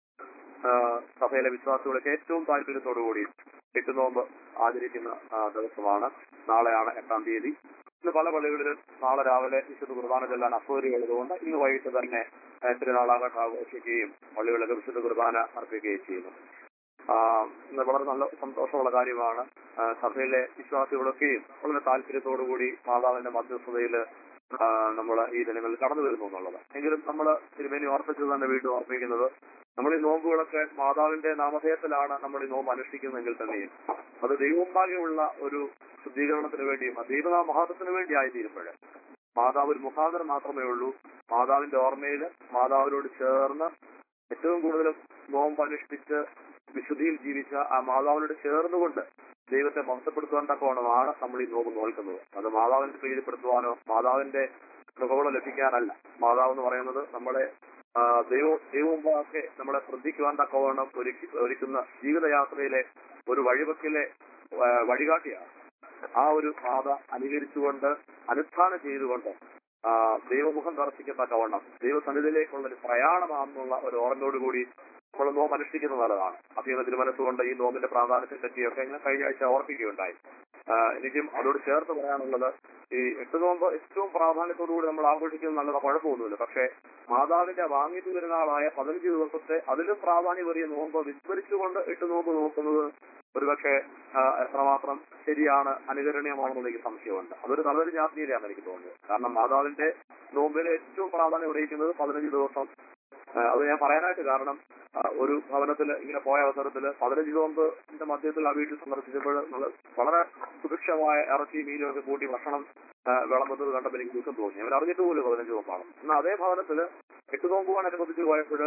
ആ, സഭയിലെ വിശ്വാസികൾക്ക് ഏറ്റവും താല്പര്യത്തോടുകൂടി എട്ടുനോമ്പ് ആചരിക്കുന്ന ആ, ദിവസമാണ് നാളെയാണ് എട്ടാം തീയതി ഇന്ന് പല പള്ളികളിലും നാളെ രാവിലെ വിശുദ്ധ കുർബാന ചെല്ലാൻ അസൗകര്യമുള്ളതുകൊണ്ട് ഇന്ന് വൈകിട്ട് തന്നെ ആ, തിരുനാളാഘോഷം ആഘോഷിക്കുകയും പള്ളികളിലൊക്കെ വിശുദ്ധ കുർബാന അർപ്പിക്കുകയും ചെയ്യുന്നു ആ, ഇന്ന് വളരെ നല്ല സന്തോഷമുള്ള കാര്യമാണ് ആ, സഭയിലെ വിശ്വാസികളൊക്കെയും വളരെ താല്പര്യത്തോടുകൂടി മാതാവിന്റെ മധ്യസ്ഥതയിൽ നമ്മൾ ഈ ദിനങ്ങളിൽ കടന്നു വരുന്നു എന്നുള്ളത് എങ്കിലും നമ്മൾ തിരുമേനി ഓർപ്പിച്ചത് തന്നെ വീണ്ടും ഓർപ്പിക്കുന്നത് നമ്മൾ ഈ നോമ്പുകളൊക്കെ മാതാവിന്റെ നാമധേയത്തിലാണ് നമ്മൾ ഈ നോമ്പ് അനുഷ്ഠിക്കുന്നതെങ്കിൽ തന്നെയും അത് ദൈവമുമ്പാകെയുള്ള ഒരു ശുദ്ധീകരണത്തിന് വേണ്ടിയും ആ ദൈവനാമ മഹത്വത്തിന് വേണ്ടി ആയിത്തീരുമ്പോൾ മാതാവ് ഒരു മുഖാന്തരം മാത്രമേ ഉള്ളൂ മാതാവിന്റെ ഓർമ്മയിൽ മാതാവിനോട് ചേർന്ന് ഏറ്റവും കൂടുതൽ നോമ്പ് അനുഷ്ഠിച്ച് വിശുദ്ധിയിൽ ജീവിച്ച ആ മാതാവിനോട് ചേർന്നുകൊണ്ട് ദൈവത്തെ മഹത്വപ്പെടുത്തുവാൻ തക്കവണ്ണമാണ് നമ്മൾ ഈ നോമ്പ് നോൽക്കുന്നത് അത് മാതാവിനെ പ്രീതിപ്പെടുത്തുവാനോ മാതാവിന്റെ കൃപകളോ ലഭിക്കാനല്ല മാതാവ് എന്ന് പറയുന്നത് നമ്മളെ ആ, ദൈവ ദൈവമുമ്പാകെ നമ്മളെ ശ്രദ്ധിക്കുവാൻ തക്കവണ്ണം ഒരുക്കി ഒരുക്കുന്ന ജീവിതയാത്രയിലെ ഒരു വഴിവെക്കിലെ ആ, വഴികാട്ടിയാണ് ആ ഒരു പാത അനുകരിച്ചുകൊണ്ട് അനുഷ്ഠാനം ചെയ്തുകൊണ്ട് ആ, ദൈവമുഖം ദർശിക്കത്തക്കവണ്ണം ദൈവസന്നിധിയിലേക്കുള്ള ഒരു പ്രയാണമാണെന്നുള്ള ഒരു ഓർമ്മയോടുകൂടി നമ്മൾ നോമ്പ് അനുഷ്ഠിക്കുന്നത് നല്ലതാണ് അഭ്യന്തര തിരുമനസ്സുകൊണ്ട് ഈ നോമ്പിന്റെ പ്രാധാന്യത്തെ പറ്റിയൊക്കെ ഞാൻ കഴിഞ്ഞ ആഴ്ച ഓർപ്പിക്കുകയുണ്ടായി ആ, എനിക്കും അതോട് ചേർത്ത് പറയാനുള്ളത് ഈ എട്ട് നോമ്പ് ഏറ്റവും പ്രാധാന്യത്തോടുകൂടി നമ്മൾ ആഘോഷിക്കുന്നത് നല്ലത് കുഴപ്പമൊന്നുമില്ല പക്ഷേ മാതാവിന്റെ വാങ്ങിച്ചു പെരുന്നാളായ പതിനഞ്ച് ദിവസത്തെ അതിലും പ്രാധാന്യമേറിയ നോമ്പ് വിസ്മരിച്ചുകൊണ്ട് എട്ട് നോമ്പ് നോക്കുന്നത് ഒരുപക്ഷെ ആ, എത്രമാത്രം ശരിയാണ് അനുകരണീയമാണെന്നുള്ള എനിക്ക് സംശയമുണ്ട് അതൊരു നല്ലൊരു ജാതീയതയാണ് എനിക്ക് തോന്നുന്നത് കാരണം മാതാവിന്റെ നോമ്പിന് ഏറ്റവും പ്രാധാന്യം അറിയിക്കുന്നത് പതിനഞ്ച് ദിവസം ആ, അത് ഞാൻ പറയാനായിട്ട് കാരണം ആ, ഒരു ഭവനത്തിൽ ഇങ്ങനെ പോയ അവസരത്തിൽ പതിനഞ്ച് നോമ്പിന്റെ മധ്യത്തിൽ ആ വീട്ടിൽ സന്ദർശിച്ചപ്പോൾ നമ്മള് വളരെ സുഭിക്ഷമായ ഇറച്ചി മീനും ഒക്കെ കൂട്ടി ഭക്ഷണം ആ, വിളമ്പുന്നത് കണ്ടപ്പോൾ എനിക്ക് ദുഃഖം തോന്നി അവർ അറിഞ്ഞിട്ട് പോലും പതിനഞ്ച് നോമ്പാണ് എന്നാൽ അതേ ഭവനത്തിൽ എട്ട് നോമ്പുമാണ് അനുബന്ധിച്ച് പോയപ്പോൾ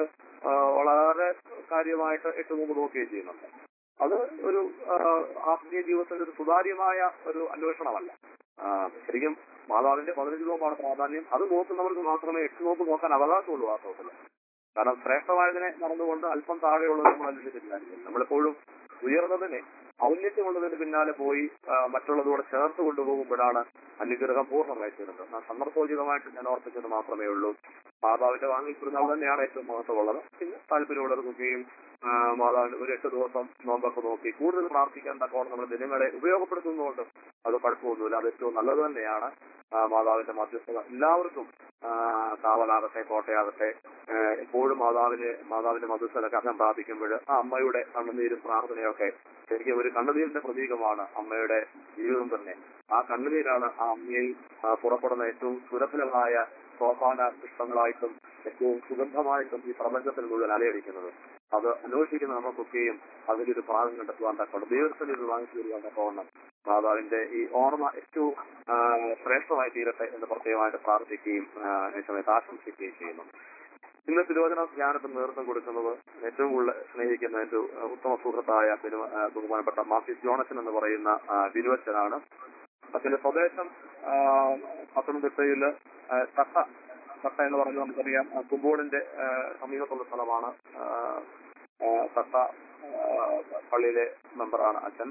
വളരെ കാര്യമായിട്ട് എട്ട് നോമ്പ് നോക്കുകയും ചെയ്യുന്നുണ്ട് അത് ഒരു ആ, ആത്മീയ ജീവിതത്തിന്റെ ഒരു സുതാര്യമായ ഒരു അന്വേഷണമല്ല ആ, ശരിക്കും മാതാവിന്റെ പതിനഞ്ച് നോമ്പാണ് പ്രാധാന്യം അത് നോക്കുന്നവർക്ക് മാത്രമേ എട്ട് നോമ്പ് നോക്കാൻ അവകാശമുള്ളൂ വാസ്തവത്തിൽ കാരണം ശ്രേഷ്ഠമായതിനെ നടന്നുകൊണ്ട് അല്പം താഴെയുള്ളത് നമ്മൾ അന്വേഷിച്ചിട്ടില്ലായിരിക്കും നമ്മളെപ്പോഴും ഉയർന്നതിനെ ഔന്നത്യമുള്ളതിന് പിന്നാലെ പോയി ആ, മറ്റുള്ളതോടെ ചേർത്ത് കൊണ്ടുപോകുമ്പോഴാണ് അനുഗ്രഹം പൂർണ്ണമായി തീരുന്നത് ആ സന്ദർഭോചിതമായിട്ട് ഞാൻ ഓർപ്പിച്ചത് മാത്രമേ ഉള്ളൂ മാതാവിന്റെ വാങ്ങിച്ചിരുന്ന തന്നെയാണ് ഏറ്റവും മഹത്വമുള്ളത് പിന്നെ താല്പര്യമുള്ളവർക്കൊക്കെയും ആ, മാതാവിന് ഒരു എട്ട് ദിവസം നോമ്പൊക്കെ നോക്കി കൂടുതൽ പ്രാർത്ഥിക്കാൻ തക്കോണം നമ്മൾ ദിനങ്ങളെ ഉപയോഗപ്പെടുത്തുന്നതുകൊണ്ട് അത് കുഴപ്പമൊന്നുമില്ല അത് ഏറ്റവും നല്ലത് തന്നെയാണ് ആ, മാതാവിന്റെ മധ്യസ്ഥത എല്ലാവർക്കും ആ, കാവലാകട്ടെ കോട്ടയാകട്ടെ ആ, എപ്പോഴും മാതാവിന് മാതാവിന്റെ മധ്യസ്ഥത കഥം പ്രാപിക്കുമ്പോൾ ആ അമ്മയുടെ കണ്ണുനീരും പ്രാർത്ഥനയൊക്കെ ശരിക്കും ഒരു കണ്ണുനീരിന്റെ പ്രതീകമാണ് അമ്മയുടെ ജീവിതം തന്നെ ആ കണ്ണുനീരാണ് ആ അമ്മയിൽ ആ, പുറപ്പെടുന്ന ഏറ്റവും സുരഭിലമായ സോപാന പുഷ്പങ്ങളായിട്ടും ഏറ്റവും സുഗന്ധമായിട്ടും ഈ പ്രപഞ്ചത്തിൽ മുഴുവൻ അലയടിക്കുന്നത് അത് അന്വേഷിക്കുന്ന നമുക്കൊക്കെയും അതിലൊരു ഭാഗം കണ്ടെത്തുവാൻ തക്കോണം ദൈവത്തിന് ഇത് വാങ്ങിച്ചു തരുവാൻ തക്കോണം മാതാവിന്റെ ഈ ഓർമ്മ ഏറ്റവും ആ, ശ്രേഷ്ഠമായി തീരട്ടെ എന്ന് പ്രത്യേകമായിട്ട് പ്രാർത്ഥിക്കുകയും ആ, ഈ സമയത്ത് ആശംസിക്കുകയും ചെയ്യുന്നു ഇന്ന് തിരുവചന ധ്യാനത്തിന് നേതൃത്വം കൊടുക്കുന്നത് ഏറ്റവും കൂടുതൽ സ്നേഹിക്കുന്ന എന്റെ ഉത്തമ സുഹൃത്തായ ബിനു- ആ, ബഹുമാനപ്പെട്ട മാർട്ടിസ് ജോണസൺ എന്ന് പറയുന്ന ആ, ബിനുവച്ചനാണ് അതിന്റെ സ്വദേശം ആ, പത്തനംതിട്ടയില് ആ, തട്ട തട്ട എന്ന് പറയുന്നത് നമുക്കറിയാം ആ, കുമ്പോടിന്റെ ആ, സമീപത്തുള്ള സ്ഥലമാണ് ആ, ആ, തട്ട ആ, പള്ളിയിലെ മെമ്പറാണ് അച്ഛൻ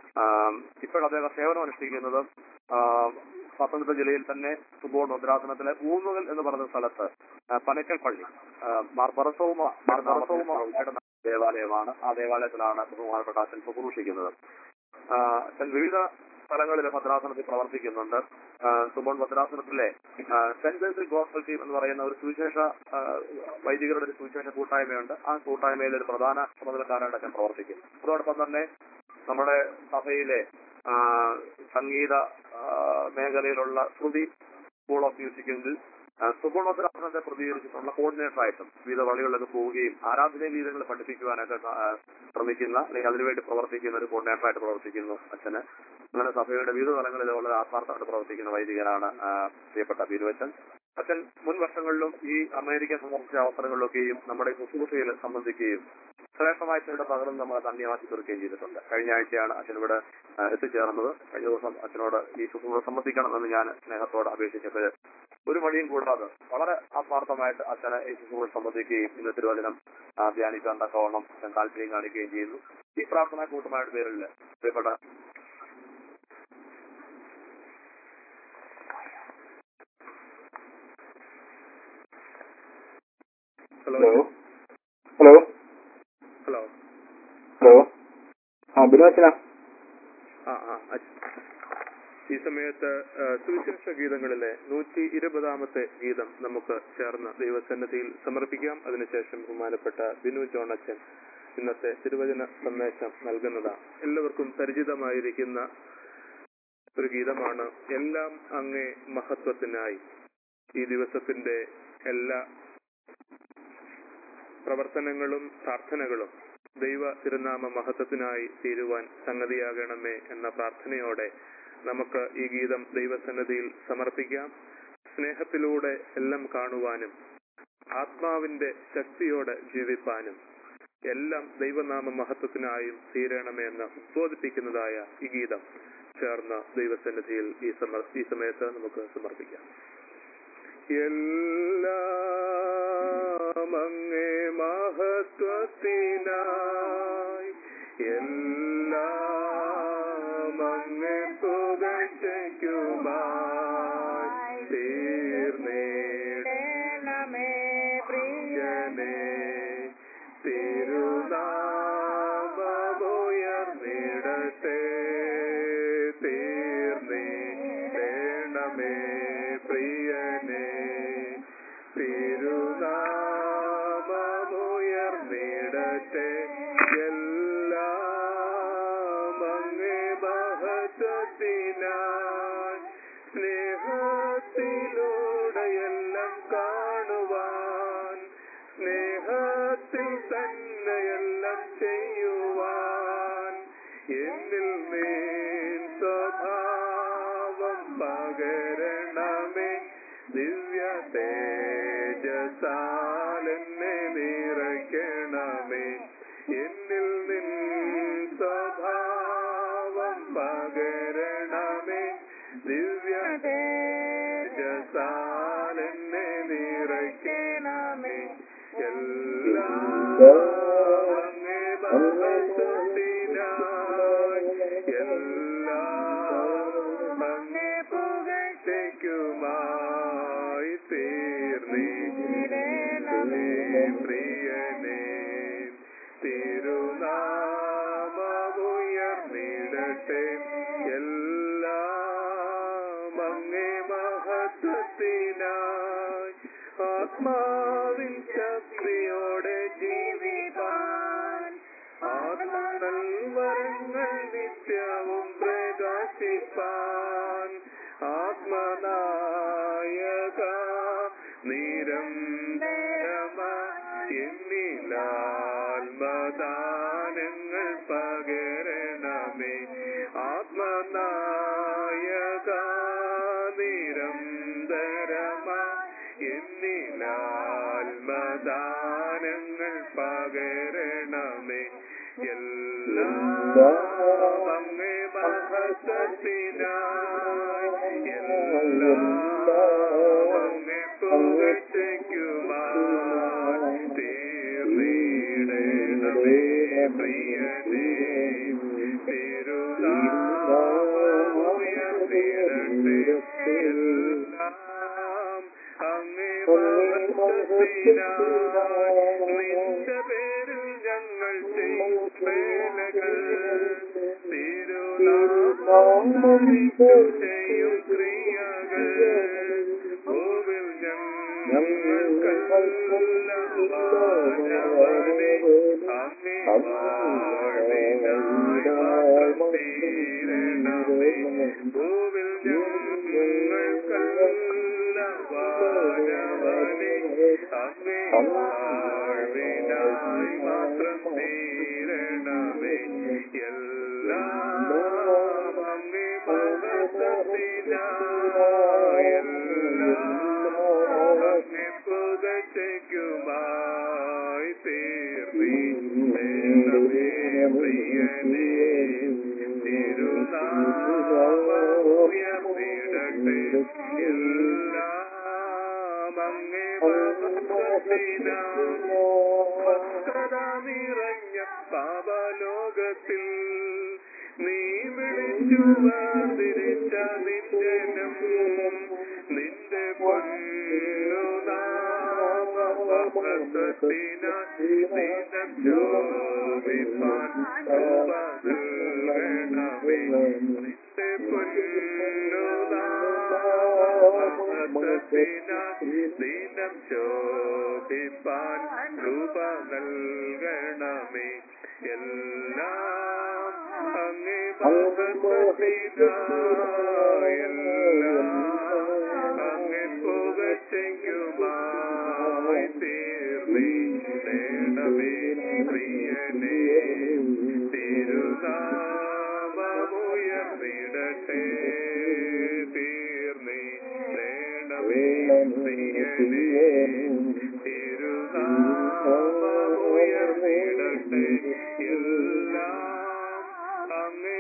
ഇപ്പോൾ അദ്ദേഹം സേവനം അനുഷ്ഠിക്കുന്നത് ആ, പത്തനംതിട്ട ജില്ലയിൽ തന്നെ സുബോൺ ഭദ്രാസനത്തിലെ ഊന്നുകൽ എന്ന് പറയുന്ന സ്ഥലത്ത് ആ, പനക്കൽ പള്ളി ആ, മാർ ബറസോമ മാർ ബറസോമ ദേവാലയമാണ് ആ ദേവാലയത്തിലാണ് ബഹുമാനപ്പെട്ട അച്ഛൻ ശുശ്രൂഷിക്കുന്നത് ആ, അച്ഛൻ വിവിധ സ്ഥലങ്ങളിൽ ഭദ്രാസനത്തിൽ പ്രവർത്തിക്കുന്നുണ്ട് ആ, സുബോൺ ഭദ്രാസനത്തിലെ ആ, സെന്റ് ജോസഫ് ഗോസ്ബൽ ടീം എന്ന് പറയുന്ന ഒരു സുവിശേഷ ആ, വൈദികരുടെ ഒരു സുവിശേഷ കൂട്ടായ്മയുണ്ട് ആ കൂട്ടായ്മയിൽ ഒരു പ്രധാന ചുമതലക്കാരായിട്ട് അച്ഛൻ പ്രവർത്തിക്കുന്നു അതോടൊപ്പം തന്നെ നമ്മുടെ സഭയിലെ ആ, സംഗീത ആ, മേഖലയിലുള്ള ശ്രുതി സ്കൂൾ ഓഫ് മ്യൂസിക്കിൽ സുഗുണോത്തരാസനത്തെ പ്രതികരിച്ചിട്ടുള്ള കോർഡിനേറ്റർ ആയിട്ടും വിവിധ വഴികളിലൊക്കെ പോവുകയും ആരാധന രീതികൾ പഠിപ്പിക്കുവാനൊക്കെ ആ, ശ്രമിക്കുന്ന അല്ലെങ്കിൽ അതിനുവേണ്ടി പ്രവർത്തിക്കുന്ന ഒരു കോർഡിനേറ്റർ ആയിട്ട് പ്രവർത്തിക്കുന്നു അച്ഛന് അങ്ങനെ സഭയുടെ വിവിധ തലങ്ങളിൽ വളരെ ആത്മാർത്ഥമായിട്ട് പ്രവർത്തിക്കുന്ന വൈദികനാണ് ആ, പ്രിയപ്പെട്ട ബീരുവച്ചൻ അച്ഛൻ മുൻ വർഷങ്ങളിലും ഈ അമേരിക്ക സന്ദർശിച്ച അവസരങ്ങളിലൊക്കെയും നമ്മുടെ ശുശ്രൂഷയിൽ സംബന്ധിക്കുകയും ശ്രേഷ്ഠമായ ചിലരുടെ പകരം നമ്മൾ ധന്യമാക്കി തീർക്കുകയും ചെയ്തിട്ടുണ്ട് കഴിഞ്ഞ ആഴ്ചയാണ് അച്ഛൻ ഇവിടെ ആ, എത്തിച്ചേർന്നത് കഴിഞ്ഞ ദിവസം അച്ഛനോട് ഈ ശുശ്രൂഷ സംബന്ധിക്കണമെന്ന് ഞാൻ സ്നേഹത്തോട് അപേക്ഷിച്ചപ്പോൾ ഒരു വഴിയും കൂടാതെ വളരെ ആത്മാർത്ഥമായിട്ട് അച്ഛനെ ഈ ശുശ്രൂഷ സംബന്ധിക്കുകയും ഇന്ന് തിരുവചനം ആ, ധ്യാനിക്കാൻ തക്കവണ്ണം അച്ഛൻ താല്പര്യം കാണിക്കുകയും ചെയ്യുന്നു ഈ പ്രാർത്ഥനാ കൂട്ടമായിട്ട് പേരിൽ പ്രിയപ്പെട്ട hello hello hello hello hello ആ ബിനുവച്ചനാ ആ ആ അച്ഛ- ഈ സമയത്ത് ആ, സുവിശേഷ ഗീതങ്ങളിലെ നൂറ്റി ഇരുപതാമത്തെ ഗീതം നമുക്ക് ചേർന്ന് ദൈവസന്നിധിയിൽ സമർപ്പിക്കാം അതിനുശേഷം ബഹുമാനപ്പെട്ട ബിനു ജോണച്ചൻ ഇന്നത്തെ തിരുവചന സന്ദേശം നൽകുന്നതാണ് എല്ലാവർക്കും പരിചിതമായിരിക്കുന്ന ഒരു ഗീതമാണ് എല്ലാം അങ്ങേ മഹത്വത്തിനായി ഈ ദിവസത്തിന്റെ എല്ലാ പ്രവർത്തനങ്ങളും പ്രാർത്ഥനകളും ദൈവ തിരുനാമ മഹത്വത്തിനായി തീരുവാൻ സംഗതിയാകണമേ എന്ന പ്രാർത്ഥനയോടെ നമുക്ക് ഈ ഗീതം ദൈവസന്നിധിയിൽ സമർപ്പിക്കാം സ്നേഹത്തിലൂടെ എല്ലാം കാണുവാനും ആത്മാവിന്റെ ശക്തിയോടെ ജീവിപ്പാനും എല്ലാം ദൈവനാമ മഹത്വത്തിനായും തീരണമേ എന്ന് ഉദ്ബോധിപ്പിക്കുന്നതായ ഈ ഗീതം ചേർന്ന ദൈവസന്നിധിയിൽ ഈ സമർ ഈ സമയത്ത് നമുക്ക് സമർപ്പിക്കാം എല്ലാം അങ്ങേ മഹത്വത്തിനായി എല്ലാം അങ്ങേ പുകഴ്ചയ്ക്കുമായി തീർന്നേടണമേ പ്രിയനേ തിരുനാമമുയർന്നിടട്ടെ തീർന്നേടണമേ പ്രിയനേ തിരുനാമമുയർന്നിടട്ടെ എല്ലാം അങ്ങേ മഹത്വത്തിനായി സ്നേഹത്തിലൂടെ എല്ലാം കാണുവാൻ സ്നേഹത്തിൽ തന്നെ എല്ലാം ചെയ്യുവാൻ എന്നിൽ നീ സ്വഭാവം പകരണമേ ദിവ്യ തേജസാൽ എന്നെ നിറയ്ക്കണമേ എന്നിൽ നിൻ സ്വഭാവം പകരണമേ ദിവ്യ അങ്ങേ മഹത്വത്തിനായി എല്ലാം അങ്ങേ പുകഴ്ചയ്ക്കുമായി തീർന്നിടണമേ പ്രിയനേ തിരുനാമമുയർന്നിടട്ടെ എല്ലാം അങ്ങേ മഹത്വത്തിനായി ആത്മാവിൻ ശക്തിയോടെ ജീവിപ്പാൻ ആത്മനൽവരങ്ങൾ നിത്യവും പ്രകാശിപ്പാൻ ആത്മനായക നിരന്തരമായി എന്നിലാത്മദാനങ്ങൾ പകരണമേ ആത്മനായക നിരന്തരമായി എന്നിലാത്മദാനങ്ങൾ പകരണമേ എല്ലാം അങ്ങേ മഹത്വത്തിനായി എല്ലാം അങ്ങേ പുകഴ്ചയ്ക്കുമായി തീർന്നിടണമേ പ്രിയനേ തിരുനാമമുയർന്നിടട്ടെ എല്ലാം അങ്ങേ മഹത്വത്തിനായി നിന്റെ പേരിൽ ഞങ്ങൾ ചെയ്യും വേലകൾ തിരുനാമമിട്ടു ചെയ്യും ക്രിയകൾ ഭൂവിൽ ഞങ്ങൾക്കെല്ലാം വാഴവനെ അങ്ങേ വാഴ്വിനായി മാത്രം തീരണമേ ഭൂവിൽ ഞങ്ങൾക്കെല്ലാം വാഴവനെ അങ്ങേ വാഴ്വിനായി മാത്രം തീരണമേ എല്ലാം അങ്ങേ മഹത്വത്തിനായി എല്ലാം അങ്ങേ പുകഴ്ചയ്ക്കുമായി തീർന്നിടണമേ പ്രിയനേ തിരുനാമമുയർന്നിടട്ടെ എല്ലാം അങ്ങേ ഭക്തത നിറഞ്ഞ പാപലോകത്തിൽ നീ വിളിച്ചു വേർതിരിച്ച നിന്റനം നിന്റെ പൊന്നുനാമത്തിനായി ദിനം ജോലിപ്പാൻ നൽകണമേ നിന്റെ പൊന്നുനാമത്തിനായി ദിനം ശോഭിപ്പാൻ രൂപ നൽകണമേ എല്ലാം അങ്ങേ മഹത്വത്തിനായി എല്ലാം അങ്ങേ പുകച്ചെങ്കുമായി തീർന്നിടണമേ പ്രിയനേ തിരുനാമമുയർന്നിടട്ടെ തീർന്നിടണമേ പ്രിയനേ തിരുനാമമുയർന്നിടട്ടെ എല്ലാം അങ്ങേ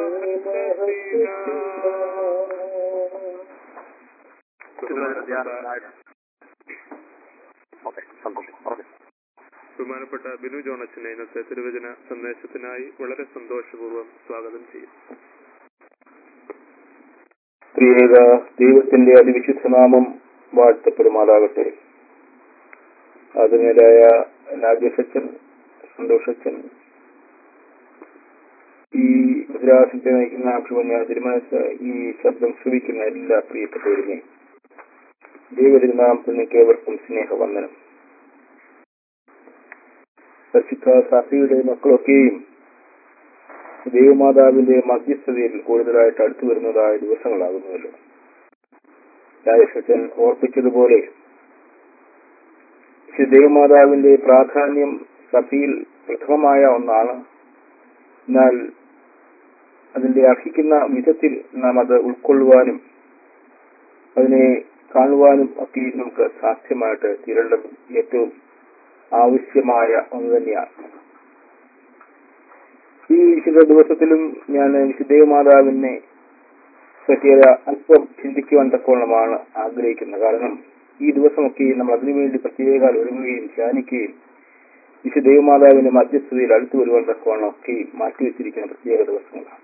ബഹുമാനപ്പെട്ട ബിനു ജോണച്ചനെ ഇന്നത്തെ തിരുവചന സന്ദേശത്തിനായി വളരെ സന്തോഷപൂർവ്വം സ്വാഗതം ചെയ്യും പ്രിയേക ദൈവത്തിന്റെ അതിവിശുദ്ധ നാമം വാഴ്ത്തപ്പെടുമാറാകട്ടെ അതിനേതായ നാഗേശച്ചൻ സന്തോഷച്ചൻ ഈ ഗുജറാത്തിനെ നയിക്കുന്ന അഭിമന്യ തിരുമനസ് ഈ ശബ്ദം ശ്രവിക്കുന്ന എല്ലാ പ്രിയപ്പെട്ടവരുമേ ദൈവതിരുനാമത്തിന് ഏവർക്കും സ്നേഹവന്ദനം പരിശുദ്ധ സഭയുടെ മക്കളൊക്കെയും ദൈവമാതാവിന്റെ മധ്യസ്ഥതയിൽ കൂടുതലായിട്ട് അടുത്തു വരുന്നതായ ദിവസങ്ങളാകുന്നുവല്ലോ രാജേഷച്ചൻ ഓർപ്പിച്ചതുപോലെ ശ്രീ ദേവമാതാവിന്റെ പ്രാധാന്യം സഭയിൽ പ്രഥമമായ ഒന്നാണ് എന്നാൽ അതിന്റെ അർഹിക്കുന്ന വിധത്തിൽ നാം അത് ഉൾക്കൊള്ളുവാനും അതിനെ കാണുവാനും ഒക്കെ നമുക്ക് സാധ്യമായിട്ട് തീരേണ്ടത് ഏറ്റവും ആവശ്യമായ ഒന്ന് തന്നെയാണ് ഈ വിശുദ്ധ ദിവസത്തിലും ഞാൻ വിശുദ്ധമാതാവിനെ പറ്റിയ അല്പം ചിന്തിക്കുവാൻ തക്കോളമാണ് ആഗ്രഹിക്കുന്നത് കാരണം ഈ ദിവസമൊക്കെ നമ്മൾ അതിനുവേണ്ടി പ്രത്യേക ഒരുങ്ങുകയും ധ്യാനിക്കുകയും വിശുദ്ധ ദേവമാതാവിന്റെ മധ്യസ്ഥതയിൽ അടുത്തു വരുവാൻ തക്കവണ്ണം ഒക്കെ മാറ്റിവെച്ചിരിക്കുന്ന പ്രത്യേക ദിവസങ്ങളാണ്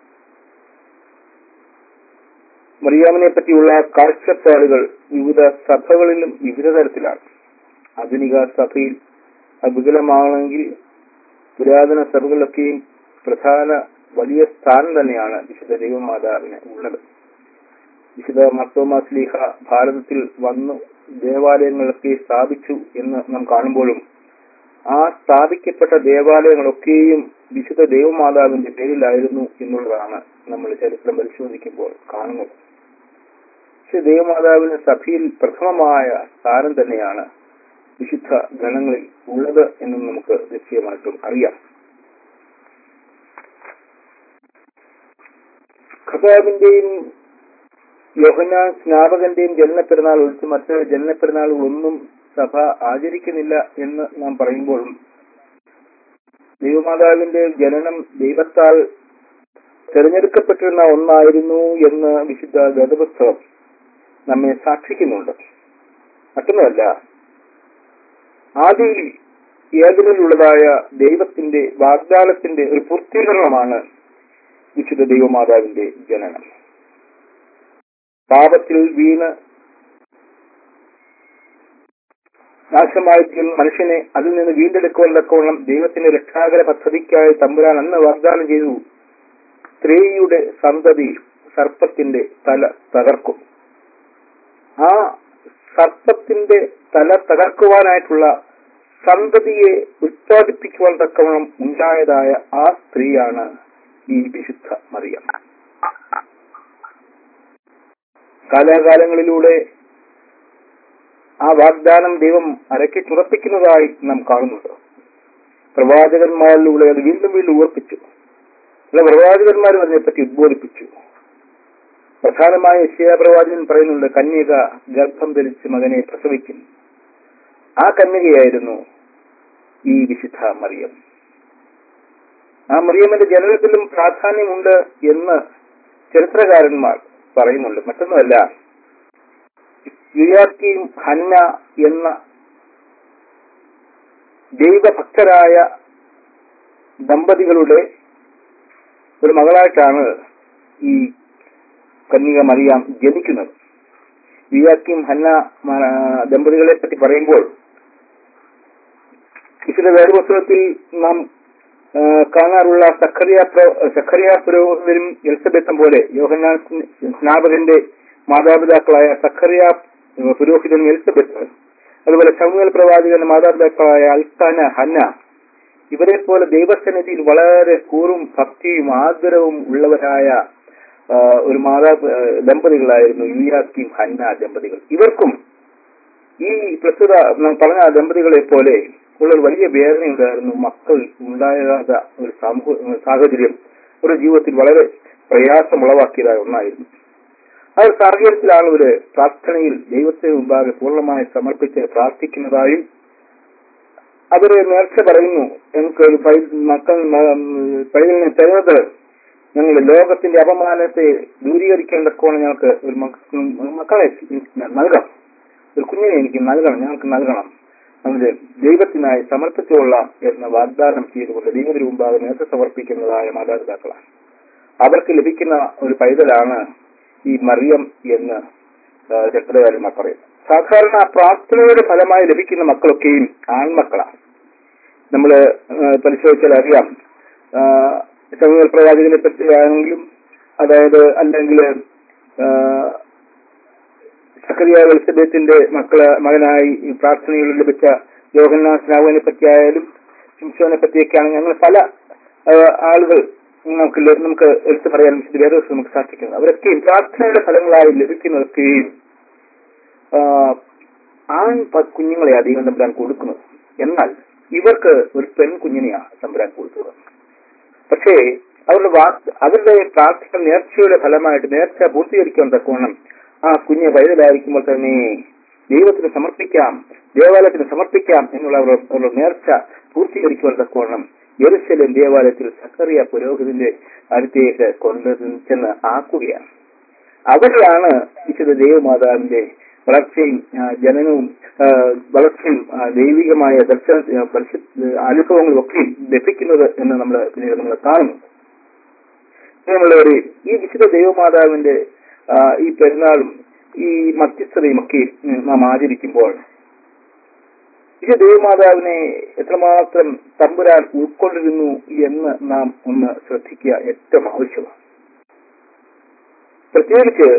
മറിയാമിനെ പറ്റിയുള്ള കാഴ്ചപ്പാടുകൾ വിവിധ സഭകളിലും വിവിധ തരത്തിലാണ് ആധുനിക സഭയിൽ അത് വികലമാണെങ്കിൽ പുരാതന സഭകളിലൊക്കെയും പ്രധാന വലിയ സ്ഥാനം തന്നെയാണ് വിശുദ്ധ ദൈവമാതാവിന് ഉള്ളത് വിശുദ്ധ മർത്തോമാസ്ലീഹ ഭാരതത്തിൽ വന്നു ദേവാലയങ്ങളൊക്കെ സ്ഥാപിച്ചു എന്ന് നാം കാണുമ്പോഴും ആ സ്ഥാപിക്കപ്പെട്ട ദേവാലയങ്ങളൊക്കെയും വിശുദ്ധ ദൈവമാതാവിന്റെ പേരിലായിരുന്നു എന്നുള്ളതാണ് നമ്മൾ ചരിത്രം പരിശോധിക്കുമ്പോൾ കാണുന്നത് പക്ഷെ ദൈവമാതാവിന് സഭയിൽ പ്രഥമമായ സ്ഥാനം തന്നെയാണ് വിശുദ്ധ ഗണങ്ങളിൽ ഉള്ളത് എന്നും നമുക്ക് നിശ്ചയമായിട്ടും അറിയാം ഖബാബിന്റെയും യോഹന്നാൻ സ്നാപകന്റെയും ജനനപ്പെരുന്നാൾ ഒഴിച്ച് മറ്റ് ജനനപ്പെരുന്നാളുകളൊന്നും സഭ ആചരിക്കുന്നില്ല എന്ന് നാം പറയുമ്പോഴും ദൈവമാതാവിന്റെ ജനനം ദൈവത്താൽ തിരഞ്ഞെടുക്കപ്പെട്ടിരുന്ന ഒന്നായിരുന്നു എന്ന് വിശുദ്ധ ഗതപുസ്തകം നമ്മെ സാക്ഷിക്കുന്നുണ്ട് മറ്റൊന്നുമല്ല ആദിയിൽ ഏതിലുള്ളതായ ദൈവത്തിന്റെ വാഗ്ദാനത്തിന്റെ ഒരു പൂർത്തീകരണമാണ് വിശുദ്ധ ദൈവമാതാവിന്റെ ജനനം പാപത്തിൽ വീണ് നാശമായി തീർന്ന മനുഷ്യനെ അതിൽ നിന്ന് വീണ്ടെടുക്കുവാൻ തക്കവണ്ണം ദൈവത്തിന്റെ രക്ഷാകര പദ്ധതിക്കായി തമ്പുരാൻ അന്ന് വാഗ്ദാനം ചെയ്തു സ്ത്രീയുടെ സന്തതി സർപ്പത്തിന്റെ തല തകർക്കും ആ സർപ്പത്തിന്റെ തല തകർക്കുവാനായിട്ടുള്ള സന്തതിയെ ഉത്പാദിപ്പിക്കുവാൻ തക്കവണ്ണം ഉണ്ടായതായ ആ സ്ത്രീയാണ് ഈ വിശുദ്ധ മറിയം കാലാകാലങ്ങളിലൂടെ ആ വാഗ്ദാനം ദൈവം അരക്കി തുറപ്പിക്കുന്നതായി നാം കാണുന്നുണ്ട് പ്രവാചകന്മാരിലൂടെ അത് വീണ്ടും വീണ്ടും ഉറപ്പിച്ചു ചില പ്രവാചകന്മാരും അതിനെപ്പറ്റി ഉദ്ബോധിപ്പിച്ചു പ്രധാനമായ യശയാ പ്രവാചകൻ പറയുന്നുണ്ട് കന്യക ഗർഭം ധരിച്ച് മകനെ പ്രസവിക്കും ആ കന്യകയായിരുന്നു ഈ വിശുദ്ധ മറിയം ആ മറിയമ്മന്റെ ജനനത്തിലും പ്രാധാന്യമുണ്ട് എന്ന് ചരിത്രകാരന്മാർ പറയുന്നുണ്ട് മറ്റൊന്നുമല്ല യുയാക്കിയും ഹന്ന എന്ന ദൈവഭക്തരായ ദമ്പതികളുടെ ഒരു മകളായിട്ടാണ് ഈ കന്യക മറിയാം ജനിക്കുന്നത് യുയാക്കിയും ഹന്ന ദമ്പതികളെ പറ്റി പറയുമ്പോൾ വിശുദ്ധ വേദപുസ്തകത്തിൽ നാം കാണാറുള്ള സഖറിയ സഖറിയ പുരോഹിതരും എലിസബത്തും പോലെ യോഹന്നാൻ സ്നാപകന്റെ മാതാപിതാക്കളായ സഖറിയ പുരോഹിതനും എലിസബത്ത് അതുപോലെ ശമുവൽ പ്രവാചകന്റെ മാതാപിതാക്കളായ അൽത്താന ഹന്ന ഇവരെ പോലെ ദൈവസന്നിധിയിൽ വളരെ കൂറും ഭക്തിയും ആദരവും ഉള്ളവരായ ഒരു മാതാ ദമ്പതികളായിരുന്നു യുയാക്കിം ഹന്ന ദമ്പതികൾ ഇവർക്കും ഈ പ്രസ്തുത പറഞ്ഞ ദമ്പതികളെ പോലെ ഉള്ള ഒരു വലിയ വേദനയുണ്ടായിരുന്നു മക്കൾ ഉണ്ടാകാത്ത ഒരു സമൂഹ സാഹചര്യം ഒരു ജീവിതത്തിൽ വളരെ പ്രയാസമുളവാക്കിയതായ ഒന്നായിരുന്നു ആ ഒരു സാഹചര്യത്തിലാണ് ഇവര് പ്രാർത്ഥനയിൽ ദൈവത്തിന് മുമ്പാകെ പൂർണ്ണമായി സമർപ്പിച്ച് പ്രാർത്ഥിക്കുന്നതായും അവര് നേർച്ച പറയുന്നു ഞങ്ങൾക്ക് ഒരു മക്കൾ പൈതലിനെ തരുന്നത് ഞങ്ങൾ ലോകത്തിന്റെ അപമാനത്തെ ദൂരീകരിക്കേണ്ടക്കോണം ഞങ്ങൾക്ക് ഒരു മക്കളെ നൽകണം ഒരു കുഞ്ഞിനെ എനിക്ക് നൽകണം ഞങ്ങൾക്ക് നൽകണം അവര് ദൈവത്തിനായി സമർപ്പിച്ചുകൊള്ളാം എന്ന വാഗ്ദാനം ചെയ്തുകൊണ്ട് ദൈവത്തിന് മുമ്പാകെ നേരത്തെ സമർപ്പിക്കുന്നതായ മാതാപിതാക്കളാണ് അവർക്ക് ലഭിക്കുന്ന ഒരു പൈതലാണ് ഈ മറിയം എന്ന് ചരിത്രകാരന്മാർ പറയും സാധാരണ പ്രാർത്ഥനയുടെ ഫലമായി ലഭിക്കുന്ന മക്കളൊക്കെയും ആൺമക്കളാണ് നമ്മൾ പരിശോധിച്ചാൽ അറിയാം സമൂഹ പ്രവാചകനെ പറ്റിയാണെങ്കിലും അതായത് അല്ലെങ്കിൽ സക്കറിയ എലിസബത്തിന്റെ മക്കള് മകനായി ഈ പ്രാർത്ഥനയിൽ ലഭിച്ച യോഹന്നാ സ്നാവിനെ പറ്റിയായാലും ശിംശോനെ പറ്റിയൊക്കെയാണെങ്കിൽ അങ്ങനെ പല ആളുകൾ നമുക്ക് നമുക്ക് എടുത്തു പറയാൻ വേറെ ദിവസം നമുക്ക് സാധിക്കുന്നത് അവരൊക്കെയും പ്രാർത്ഥനയുടെ ഫലങ്ങളായി ലഭിക്കുന്നതൊക്കെയും ആൺ കുഞ്ഞുങ്ങളെ അധികം തമ്പുരാൻ കൊടുക്കുന്നത് എന്നാൽ ഇവർക്ക് ഒരു പെൺകുഞ്ഞിനെയാണ് തമ്പുരാൻ കൊടുക്കുന്നത് പക്ഷേ അവരുടെ വാക്ക് അവരുടെ പ്രാർത്ഥന നേർച്ചയുടെ ഫലമായിട്ട് നേർച്ച പൂർത്തീകരിക്കാൻ തക്കവണ്ണം ആ കുഞ്ഞ് പൈതലായിരിക്കുമ്പോൾ തന്നെ ദൈവത്തിന് സമർപ്പിക്കാം ദേവാലയത്തിന് സമർപ്പിക്കാം എന്നുള്ള അവരുടെ നേർച്ച പൂർത്തീകരിക്കുവാൻ തക്കവണ്ണം യെറുശലേം ദേവാലയത്തിൽ സക്കറിയ പുരോഹിതന്റെ അടുത്തേക്ക് കൊണ്ടു ചെന്ന് ആക്കുകയാണ് അവിടെയാണ് വിശുദ്ധ ദേവമാതാവിന്റെ വളർച്ചയും ആ, ജനനവും ആ, വളർച്ചയും ആ, ദൈവികമായ ദർശന ആ, പരിശു- അനുഭവങ്ങളും ഒക്കെ ലഭിക്കുന്നത് എന്ന് നമ്മൾ പിന്നീട് നമ്മൾ കാണുന്നു പ്രിയമുള്ളവരെ ഈ വിശുദ്ധ ദൈവമാതാവിന്റെ ആ, ഈ പെരുന്നാളും ഈ മധ്യസ്ഥതയും ഒക്കെ ഉം, നാം ആചരിക്കുമ്പോൾ വിശുദ്ധ ദൈവമാതാവിനെ എത്രമാത്രം തമ്പുരാൻ ഉൾക്കൊണ്ടിരുന്നു എന്ന് നാം ഒന്ന് ശ്രദ്ധിക്കുക ഏറ്റവും ആവശ്യമാണ് പ്രത്യേകിച്ച്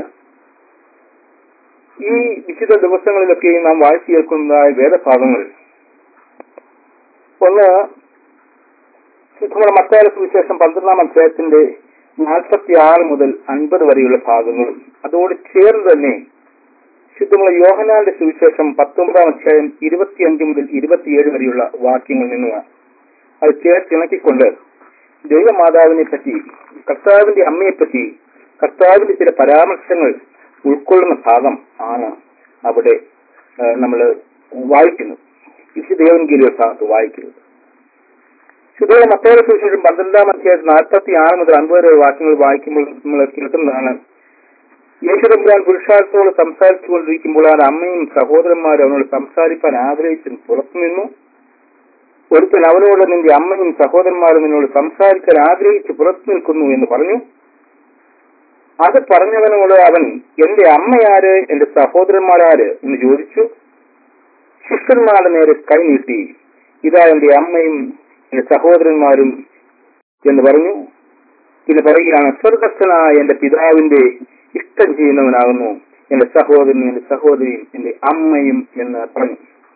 ഈ വിശുദ്ധ ദിവസങ്ങളിലൊക്കെ നാം വായിച്ചു കേൾക്കുന്നതായ വേദഭാഗങ്ങൾ ഒന്ന് നമ്മുടെ മത്തായ സുവിശേഷം പന്ത്രണ്ടാം അധ്യായത്തിന്റെ നാൽപ്പത്തി ആറ് മുതൽ അൻപത് വരെയുള്ള ഭാഗങ്ങളും അതോട് ചേർന്ന് തന്നെ ശുദ്ധമുള്ള യോഹനാന്റെ സുവിശേഷം പത്തൊമ്പതാം അധ്യായം ഇരുപത്തിയഞ്ച് മുതൽ ഇരുപത്തിയേഴ് വരെയുള്ള വാക്യങ്ങളിൽ നിന്നുമാണ് അത് ചേർത്തിണക്കിക്കൊണ്ട് ദൈവമാതാവിനെ പറ്റി കർത്താവിന്റെ അമ്മയെ പറ്റി കർത്താവിന്റെ ചില പരാമർശങ്ങൾ ഉൾക്കൊള്ളുന്ന ഭാഗം ആണ് അവിടെ നമ്മൾ വായിക്കുന്നത് വിശുദ്ധേവൻഗിരിയുടെ ഭാഗത്ത് വായിക്കുന്നത് ശുദ്ധ മത്തേടെ സുവിശേഷം പന്ത്രണ്ടാം അധ്യായത്തിൽ നാൽപ്പത്തി ആറ് മുതൽ അൻപത് വരെ വാക്യങ്ങൾ വായിക്കുമ്പോൾ നമ്മൾ കേൾക്കുന്നതാണ് യേശുദമ്പുരാൻ പുരുഷാർത്ഥത്തോട് സംസാരിച്ചുകൊണ്ടിരിക്കുമ്പോൾ ആ അമ്മയും സഹോദരന്മാരും അവനോട് സംസാരിക്കാൻ ആഗ്രഹിച്ചു പുറത്തുനിന്നു ഒരുത്തൻ അവനോട് നിന്റെ അമ്മയും സഹോദരന്മാരും നിന്നോട് സംസാരിക്കാൻ ആഗ്രഹിച്ച് പുറത്തു നിൽക്കുന്നു എന്ന് പറഞ്ഞു അത് പറഞ്ഞവനോട് അവൻ എന്റെ അമ്മയാര് എന്റെ സഹോദരന്മാരാര് എന്ന് ചോദിച്ചു ശിഷ്യന്മാരുടെ നേരെ കൈ നീട്ടി ഇതാ എന്റെ അമ്മയും എന്റെ സഹോദരന്മാരും എന്ന് പറഞ്ഞു പിന്നെ പറയുകയാണ് സ്വർഗസ്ഥനായ എന്റെ പിതാവിന്റെ ഇഷ്ടം ചെയ്യുന്നവനാകുന്നു എന്റെ സഹോദരനും എന്റെ സഹോദരിയും എന്റെ അമ്മയും എന്ന് പറഞ്ഞു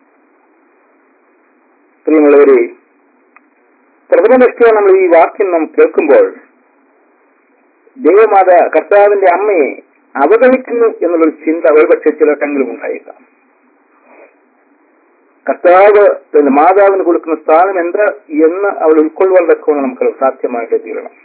പ്രിയമുള്ളവരെ പ്രഥമ ദൃഷ്ടിയ നമ്മൾ ഈ വാക്യം നാം കേൾക്കുമ്പോൾ ദൈവമാത കർത്താവിന്റെ അമ്മയെ അവഗണിക്കുന്നു എന്നുള്ളൊരു ചിന്ത ഒരുപക്ഷെ ചിലർക്കെങ്കിലും ഉണ്ടായേക്കാം കർത്താവ് പിന്നെ മാതാവിന് കൊടുക്കുന്ന സ്ഥാനം എന്ത് എന്ന് അവൾ ഉൾക്കൊള്ളുവാൻ തക്കവണ്ണം നമുക്ക് സാധ്യമായിട്ട് തീരണം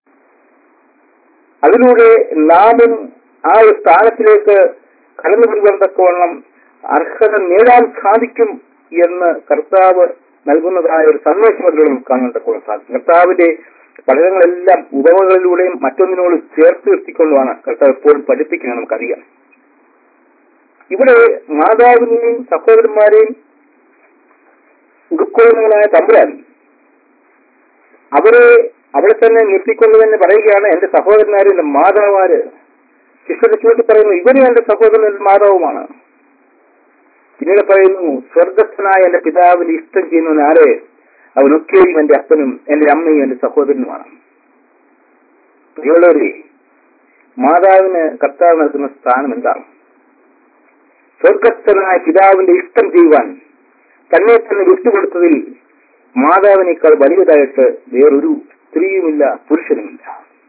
അതിലൂടെ നാമും ആ ഒരു സ്ഥാനത്തിലേക്ക് കടന്നു വരുവാൻ തക്കവണ്ണം അർഹത നേടാൻ സാധിക്കും എന്ന് കർത്താവ് നൽകുന്നതായ ഒരു സന്ദേശം അതിലൂടെ നമുക്ക് കാണാൻ തക്കവണ്ണം സാധിക്കും കർത്താവിന്റെ പഠനങ്ങളെല്ലാം ഉപമകളിലൂടെയും മറ്റൊന്നിനോട് ചേർത്ത് നിർത്തിക്കൊണ്ടുമാണ് കർത്താവ് എപ്പോഴും പഠിപ്പിക്കുന്നത് നമുക്കറിയാം ഇവിടെ മാതാവിനെയും സഹോദരന്മാരെയും ഉൾക്കൊള്ളുന്നവനായ തമ്പുരാൻ അവരെ അവിടെ തന്നെ നിർത്തിക്കൊണ്ട് തന്നെ പറയുകയാണ് എന്റെ സഹോദരന്മാരും എന്റെ മാതാവാര് ശിഷ്യരെ ചൂണ്ടി പറയുന്നു ഇവരും എന്റെ സഹോദരനും എന്റെ മാതാവുമാണ് പിന്നീട് പറയുന്നു സ്വർഗസ്ഥനായ എന്റെ പിതാവിന് ഇഷ്ടം ചെയ്യുന്നവൻ ആരെ അവനൊക്കെയും എന്റെ അപ്പനും എന്റെ അമ്മയും എന്റെ സഹോദരനുമാണ് പ്രിയമുള്ളവരെ മാതാവിന് കർത്താവ് നൽകുന്ന സ്ഥാനം എന്താണ് സ്വർഗസ്ഥനായ പിതാവിന്റെ ഇഷ്ടം ചെയ്യുവാൻ തന്നെ തന്നെ വിട്ടുകൊടുത്തതിൽ മാതാവിനേക്കാൾ വലിയതായിട്ട് വേറൊരു സ്ത്രീയുമില്ല പുരുഷനുമില്ല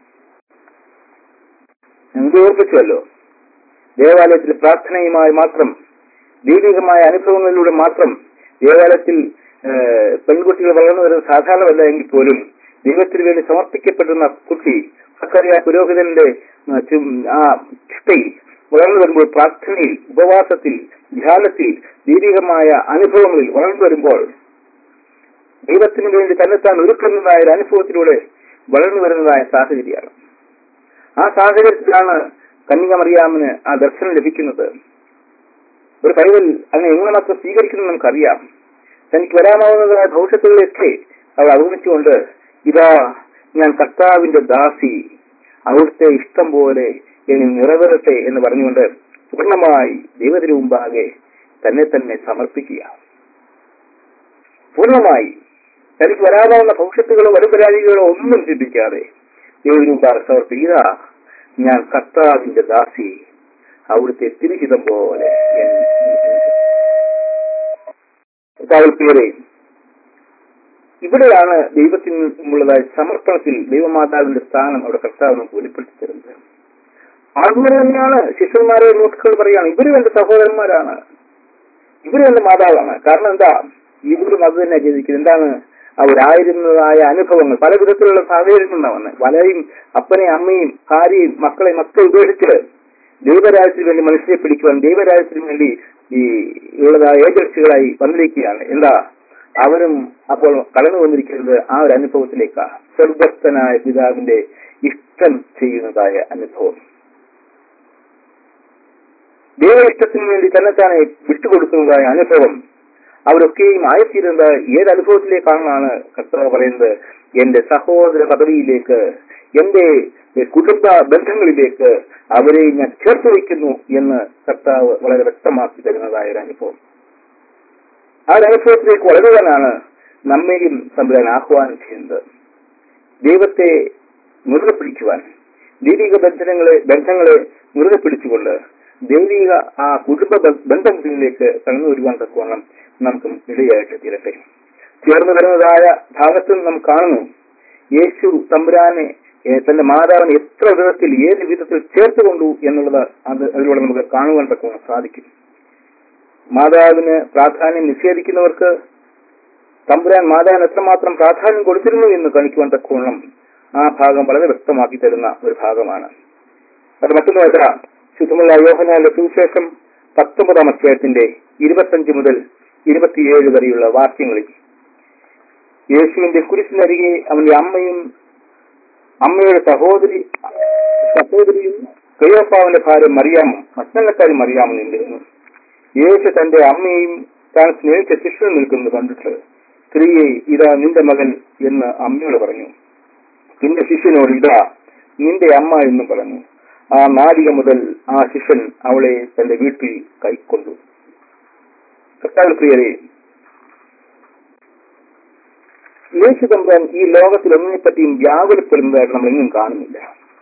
ഞങ്ങൾക്ക് ഓർപ്പിച്ചുവല്ലോ ദേവാലയത്തിൽ പ്രാർത്ഥനയുമായി മാത്രം ദൈവികമായ അനുഭവങ്ങളിലൂടെ മാത്രം ദേവാലയത്തിൽ ഏഹ്, പെൺകുട്ടികൾ വളർന്നു വരുന്നത് സാധാരണമല്ല എങ്കിൽ പോലും ദൈവത്തിന് വേണ്ടി സമർപ്പിക്കപ്പെടുന്ന കുട്ടി സക്കറിയ പുരോഹിതന്റെ ആ, ചും- ആ ചിട്ടയിൽ വളർന്നു വരുമ്പോൾ പ്രാർത്ഥനയിൽ ഉപവാസത്തിൽ ധ്യാനത്തിൽ ദൈവികമായ അനുഭവങ്ങളിൽ വളർന്നു വരുമ്പോൾ ദൈവത്തിന് വേണ്ടി തന്നെത്താൻ ഒരുക്കുന്നതായ ഒരു അനുഭവത്തിലൂടെ വളർന്നു വരുന്നതായ സാഹചര്യമാണ് ആ സാഹചര്യത്തിലാണ് കന്യക മറിയാമിന് ആ ദർശനം ലഭിക്കുന്നത് ഒരു പൈതൽ അതിനെ എങ്ങനെ മാത്രം സ്വീകരിക്കുന്നത് നമുക്കറിയാം തനിക്ക് വരാമാവുന്നതായ ഭവിഷ്യത്തുകളെയൊക്കെ അവൾ അവഗണിച്ചുകൊണ്ട് ഇതാ ഞാൻ കർത്താവിന്റെ ദാസി അവിടുത്തെ ഇഷ്ടം പോലെ ഇനി നിറവേറട്ടെ എന്ന് പറഞ്ഞുകൊണ്ട് പൂർണ്ണമായി ദൈവത്തിന് മുമ്പാകെ തന്നെ തന്നെ സമർപ്പിക്കുക പൂർണ്ണമായി തനിക്ക് വരാതാവുന്ന ഭവിഷ്യത്തുകളോ വരുപരാതികളോ ഒന്നും ചിന്തിക്കാതെ ദൈവത്തിന് മുമ്പാകെ സമർപ്പിക്കുക ഞാൻ കർത്താവിന്റെ ദാസി അവിടുത്തെ തിരുഹിതം പോലെ പേരെ ഇവിടെയാണ് ദൈവത്തിനുള്ളതായ സമർപ്പണത്തിൽ ദൈവമാതാവിന്റെ സ്ഥാനം അവിടെ കർത്താവ് നമുക്ക് വെളിപ്പെടുത്തി തരുന്നത് അതുപോലെ തന്നെയാണ് ശിഷ്യന്മാരെ നോക്കിക്കൊണ്ട് പറയാണ് ഇവരും എന്റെ സഹോദരന്മാരാണ് ഇവരും എന്റെ മാതാവാണ് കാരണം എന്താ ഇവരും അത് തന്നെ ജീവിക്കുന്നത് എന്താണ് അവരായിരുന്നതായ അനുഭവങ്ങൾ പല വിധത്തിലുള്ള സാഹചര്യങ്ങളുണ്ടാവുന്നത് പലരും അപ്പനെ അമ്മയും ഭാര്യയും മക്കളെയും ഒക്കെ ഉപേക്ഷിച്ച് ദൈവരാജ്യത്തിന് വേണ്ടി മനുഷ്യരെ പിടിക്കുവാൻ ദൈവരാജ്യത്തിന് വേണ്ടി ഈ ഉള്ളതായ ഏജൻസികളായി വന്നിരിക്കുകയാണ് എന്താ അവരും അപ്പോൾ കടന്നു വന്നിരിക്കുന്നത് ആ ഒരു അനുഭവത്തിലേക്കാണ് സ്വർഗസ്ഥനായ പിതാവിന്റെ ഇഷ്ടം ചെയ്യുന്നതായ അനുഭവം ദൈവ ഇഷ്ടത്തിന് വേണ്ടി തന്നെ തന്നെ വിട്ടുകൊടുക്കുന്നതായ അനുഭവം അവരൊക്കെയും ആയിത്തീരുന്നത് ഏത് അനുഭവത്തിലേക്കാണെന്നാണ് കർത്താവ് പറയുന്നത് എന്റെ സഹോദര പദവിയിലേക്ക് എന്റെ കുടുംബ ബന്ധങ്ങളിലേക്ക് അവരെ ഞാൻ ചേർത്ത് വയ്ക്കുന്നു എന്ന് കർത്താവ് വളരെ വ്യക്തമാക്കി തരുന്നതായ ഒരു അനുഭവം ആ ഒരു അനുഭവത്തിലേക്ക് വളരുവാനാണ് നമ്മെയും തമ്പുരാൻ ആഹ്വാനം ചെയ്യുന്നത് ദൈവത്തെ മുറുകെ പിടിക്കുവാൻ ദൈവിക ബന്ധനങ്ങളെ ബന്ധങ്ങളെ മുറുകെ പിടിച്ചുകൊണ്ട് ദൈവിക ആ കുടുംബ ബ- ബന്ധങ്ങളിലേക്ക് കടന്നു വരുവാൻ തക്കവണ്ണം നമുക്ക് ഇടയായിട്ട് തീരട്ടെ ചേർന്ന് വരുന്നതായ ഭാഗത്ത് നാം കാണുന്നു യേശു തമ്പുരാനെ ഏ, തന്റെ മാതാവിനെ എത്ര വിധത്തിൽ ഏത് വിധത്തിൽ ചേർത്ത് കൊണ്ടു എന്നുള്ളത് അത് അതിലൂടെ നമുക്ക് കാണുവാൻ തക്കവണ്ണം സാധിക്കും മാതാവിന് പ്രാധാന്യം നിഷേധിക്കുന്നവർക്ക് തമ്പുരാൻ മാതാവിന് എത്രമാത്രം പ്രാധാന്യം കൊടുത്തിരുന്നു എന്ന് കാണിക്കുവാൻ തക്കവണ്ണം ആ ഭാഗം വളരെ വ്യക്തമാക്കി തരുന്ന ഒരു ഭാഗമാണ് അത് മറ്റൊന്നുമല്ല ശുദ്ധമുള്ള യോഹനാന്റെ സുവിശേഷം പത്തൊമ്പതാം അധ്യായത്തിന്റെ ഇരുപത്തഞ്ച് മുതൽ ഇരുപത്തിയേഴ് വരെയുള്ള വാക്യങ്ങളിൽ യേശുവിന്റെ കുരിശിനരികെ അവന്റെ അമ്മയും അമ്മയുടെ സഹോദരി സഹോദരിയും കയ്യപ്പാവിന്റെ ഭാര്യ മറിയാമും മറ്റന്നക്കാരി മറിയാമും നിന്നിരുന്നു യേശു തന്റെ അമ്മയെയും താൻ സ്നേഹിച്ച ശിഷ്യൻ നിൽക്കുന്നത് കണ്ടിട്ട് സ്ത്രീയെ ഇതാ നിന്റെ മകൻ എന്ന് അമ്മയോട് പറഞ്ഞു പിന്നെ ശിഷ്യനോട് ഇതാ നിന്റെ അമ്മ എന്നും പറഞ്ഞു ആ നാഴിക മുതൽ ആ ശിഷ്യൻ അവളെ തന്റെ വീട്ടിൽ കൈക്കൊണ്ടു കർത്താവ് പ്രിയരെ യേശു തമ്പുരാൻ ഈ ലോകത്തിൽ ഒന്നിനെപ്പറ്റിയും വ്യാകുലപ്പെടുന്നതായിട്ട് നമ്മൾ എങ്ങും കാണുന്നില്ല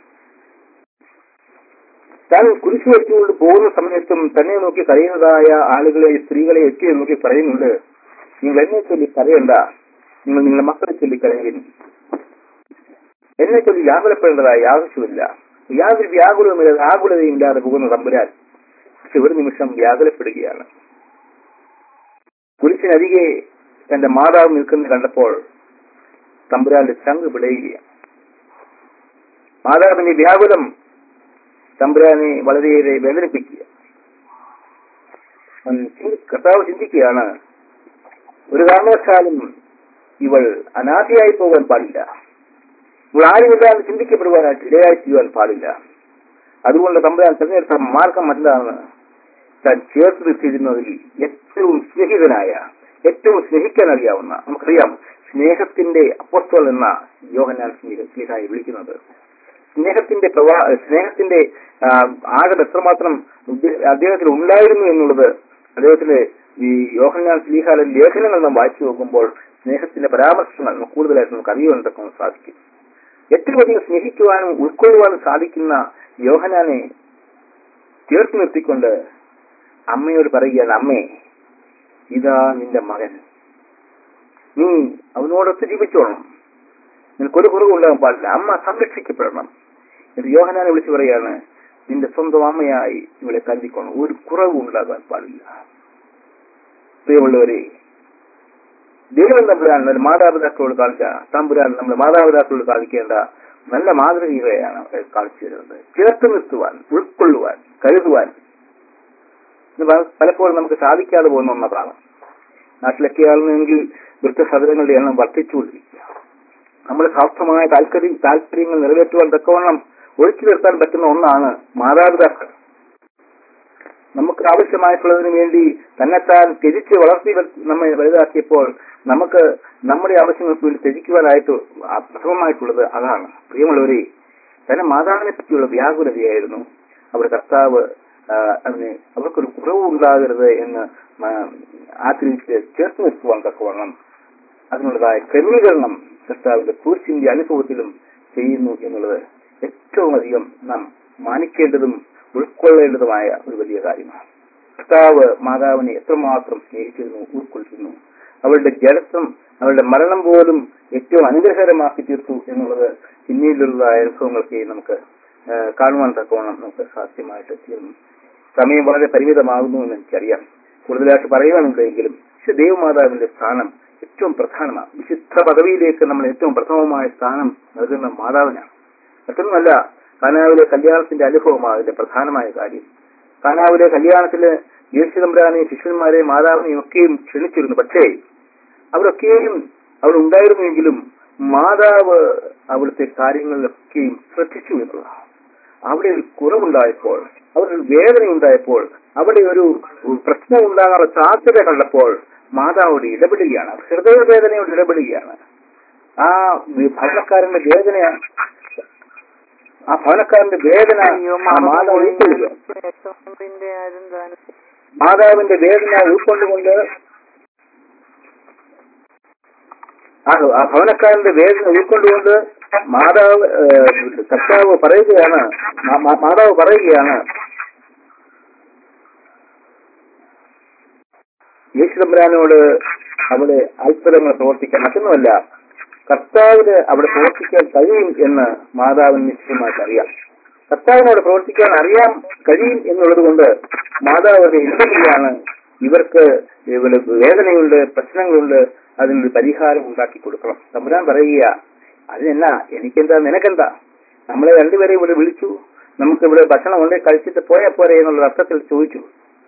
താൻ കുരിശു വെച്ചുകൊണ്ട് പോകുന്ന സമയത്തും തന്നെ നോക്കി കരയുന്നതായ ആളുകളെ സ്ത്രീകളെ ഒക്കെ നോക്കി പറയുന്നുണ്ട് നിങ്ങൾ എന്നെ ചൊല്ലി കരയണ്ട നിങ്ങൾ നിങ്ങളുടെ മക്കളെ ചൊല്ലി കരയുന്നു എന്നെ ചൊല്ലി വ്യാകുലപ്പെടേണ്ടതായ ആവശ്യമില്ല യാതൊരു വ്യാകുലവുമില്ലാതെ ആകുലതയും ഇല്ലാതെ പോകുന്ന തമ്പുരാൻ പക്ഷെ ഒരു നിമിഷം വ്യാകുലപ്പെടുകയാണ് കുരിശിനരികെ തന്റെ മാതാവ് നിൽക്കുന്നത് കണ്ടപ്പോൾ തമ്പുരാന്റെ ചങ്ക് പിടയുകയാണ് മാതാവിന്റെ വ്യാകുലം തമ്പുരാനെ വളരെയേറെ വേദനിപ്പിക്കുക അവൻ ചിന്തി- കർത്താവ് ചിന്തിക്കുകയാണ് ഒരു കാരണവശാലും ഇവൾ അനാഥയായി പോകാൻ പാടില്ല ഇവൾ ആരുമില്ലാതെ ചിന്തിക്കപ്പെടുവാനായിട്ട് ഇടയായി ചെയ്യുവാൻ പാടില്ല അതുകൊണ്ട് തമ്പുരാൻ തിരഞ്ഞെടുത്ത മാർഗം മറ്റതാണ് താൻ ചേർത്ത് നിർത്തിയിരുന്നതിൽ ഏറ്റവും സ്നേഹിതനായ ഏറ്റവും സ്നേഹിക്കാൻ അറിയാവുന്ന നമുക്കറിയാം സ്നേഹത്തിന്റെ അപ്പോസ്തോൽ എന്ന യോഹനാൻ സ്നേഹായി വിളിക്കുന്നത് സ്നേഹത്തിന്റെ പ്രവാ സ്നേഹത്തിന്റെ ആ, ആഴം എത്രമാത്രം ഉദ്ദേ- അദ്ദേഹത്തിൽ ഉണ്ടായിരുന്നു എന്നുള്ളത് അദ്ദേഹത്തിന്റെ ഈ യോഹന്നാൻ സ്ലീഹാല ലേഖനങ്ങൾ നാം വായിച്ചു നോക്കുമ്പോൾ സ്നേഹത്തിന്റെ പരാമർശങ്ങൾ നമുക്ക് കൂടുതലായിട്ട് നമുക്ക് അറിയുവാൻ തക്ക സാധിക്കും ഏറ്റവും അധികം സ്നേഹിക്കുവാനും ഉൾക്കൊള്ളുവാനും സാധിക്കുന്ന യോഹനാനെ ചേർത്ത് നിർത്തിക്കൊണ്ട് അമ്മയോട് പറയുകയാണ് അമ്മേ ഇതാ നിന്റെ മകൻ നീ അവനോടൊത്ത് ജീവിച്ചോണം നിനക്കൊരു കുറവ് ഉണ്ടാകാൻ പാടില്ല അമ്മ സംരക്ഷിക്കപ്പെടണം എന്നിട്ട് യോഹനാനെ വിളിച്ചു പറയാണ് നിന്റെ സ്വന്തം അമ്മയായി ഇവളെ കരുതിക്കണം ഒരു കുറവും ഉണ്ടാകാൻ പാടില്ല പ്രിയമുള്ളവരെ ദൈവം തമ്പുരാൻ നമ്മുടെ മാതാപിതാക്കളോട് കാണിച്ച തമ്പുരാൻ നമ്മുടെ മാതാപിതാക്കളോട് കാണിക്കേണ്ട നല്ല മാതൃകയാണ് അവർ കാണിച്ചു തരുന്നത് ചേർത്ത് നിർത്തുവാൻ ഉൾക്കൊള്ളുവാൻ കരുതുവാൻ ഇത് പല- പലപ്പോഴും നമുക്ക് സാധിക്കാതെ പോകുന്ന ഒന്നതാണ് നാട്ടിലൊക്കെ ആണെന്നെങ്കിൽ വൃദ്ധസദനങ്ങളുടെ എണ്ണം വർദ്ധിച്ചുകൊണ്ടിരിക്കുക നമ്മുടെ സ്വാർത്ഥമായ താല്പര്യം താല്പര്യങ്ങൾ നിറവേറ്റുവാൻ തക്കവണ്ണം ഒഴിച്ചു നിർത്താൻ പറ്റുന്ന ഒന്നാണ് മാതാപിതാക്കൾ നമുക്ക് ആവശ്യമായിട്ടുള്ളതിന് വേണ്ടി തന്നെത്താൻ ത്യജിച്ച് വളർത്തി വൽ- നമ്മെ വലുതാക്കിയപ്പോൾ നമുക്ക് നമ്മുടെ ആവശ്യങ്ങൾക്ക് വേണ്ടി ത്യജിക്കുവാനായിട്ട് ആ പ്രഥമമായിട്ടുള്ളത് അതാണ് പ്രിയമുള്ളവരെ തന്നെ മാതാവിനെ പറ്റിയുള്ള വ്യാകുലതയായിരുന്നു അവിടെ കർത്താവ് ആ, അതിന് അവർക്കൊരു കുറവ് ഉണ്ടാകരുത് എന്ന് മ- ആഗ്രഹിച്ച് ചേർത്ത് നിർത്തുവാൻ തക്കവണ്ണം അതിനുള്ളതായ ക്രമീകരണം കർത്താവിന്റെ കുരിശിന്റെ അനുഭവത്തിലും ചെയ്യുന്നു എന്നുള്ളത് ഏറ്റവും അധികം നാം മാനിക്കേണ്ടതും ഉൾക്കൊള്ളേണ്ടതുമായ ഒരു വലിയ കാര്യമാണ് കർത്താവ് മാതാവിനെ എത്രമാത്രം സ്നേഹിച്ചിരുന്നു ഉൾക്കൊള്ളിരുന്നു അവളുടെ ജലത്വം അവളുടെ മരണം പോലും ഏറ്റവും അനുഗ്രഹകരമാക്കി തീർത്തു എന്നുള്ളത് പിന്നീടുള്ളതായ അനുഭവങ്ങളൊക്കെ നമുക്ക് ആ, കാണുവാൻ തക്കവണ്ണം നമുക്ക് സാധ്യമായിട്ട് തീർന്നു സമയം വളരെ പരിമിതമാകുന്നു എന്ന് എനിക്കറിയാം കൂടുതലായിട്ട് പറയുവാനുണ്ടെങ്കിലും പക്ഷെ ദൈവമാതാവിന്റെ സ്ഥാനം ഏറ്റവും പ്രധാനമാണ് വിശുദ്ധ പദവിയിലേക്ക് നമ്മൾ ഏറ്റവും പ്രഥമമായ സ്ഥാനം നൽകുന്ന മാതാവിനാണ് മറ്റൊന്നുമല്ല കാനാവിലെ കല്യാണത്തിന്റെ അനുഭവമാണ് അതിന്റെ പ്രധാനമായ കാര്യം കാനാവിലെ കല്യാണത്തില് യേശുദമ്പരാനെയും ശിഷ്യന്മാരെയും മാതാവിനെയും ഒക്കെയും ക്ഷണിച്ചിരുന്നു പക്ഷേ അവരൊക്കെയും അവിടെ ഉണ്ടായിരുന്നുവെങ്കിലും മാതാവ് അവിടുത്തെ കാര്യങ്ങളിലൊക്കെയും ശ്രദ്ധിച്ചു എന്നുള്ളതാണ് അവിടെ ഒരു കുറവുണ്ടായപ്പോൾ അവിടെ ഒരു വേദന ഉണ്ടായപ്പോൾ അവിടെ ഒരു പ്രശ്നം ഉണ്ടാകാനുള്ള സാധ്യത കണ്ടപ്പോൾ മാതാവോട് ഇടപെടുകയാണ് ഹൃദയവേദനയോട് ഇടപെടുകയാണ് ആ ഭരണക്കാരന്റെ വേദന ആ ഭവനക്കാരന്റെ വേദന ആ മാതാവ് ഉൾക്കൊള്ളുക യേശുവിന്റെ ആരും താനും മാതാവിന്റെ വേദന ഉൾക്കൊണ്ടുകൊണ്ട് ആ ആ ഭവനക്കാരന്റെ വേദന ഉൾക്കൊണ്ടുകൊണ്ട് മാതാവ് ഏഹ്, കർത്താവ് പറയുകയാണ് മാ- മാ- മാതാവ് പറയുകയാണ് യേശുദമ്പരാനോട് അവിടെ അത്ഭുതങ്ങൾ പ്രവർത്തിക്കാൻ മറ്റൊന്നുമല്ല കർത്താവിന് അവിടെ പ്രവർത്തിക്കാൻ കഴിയും എന്ന് മാതാവിന് നിശ്ചയമായിട്ട് അറിയാം കർത്താവിനോട് പ്രവർത്തിക്കാൻ അറിയാൻ കഴിയും എന്നുള്ളത് കൊണ്ട് മാതാവിന്റെ ഇടപെടുകയാണ് ഇവർക്ക് ഇവര് വേദനയുണ്ട് പ്രശ്നങ്ങളുണ്ട് അതിനൊരു പരിഹാരം ഉണ്ടാക്കി കൊടുക്കണം തമ്പുരാൻ പറയുക അതിനെന്നാ എനിക്കെന്താ നിനക്കെന്താ നമ്മളെ രണ്ടുപേരെ ഇവിടെ വിളിച്ചു നമുക്ക് ഇവിടെ ഭക്ഷണം കൊണ്ട് കഴിച്ചിട്ട് പോയാ പോരെ എന്നുള്ള അർത്ഥത്തിൽ ചോദിച്ചു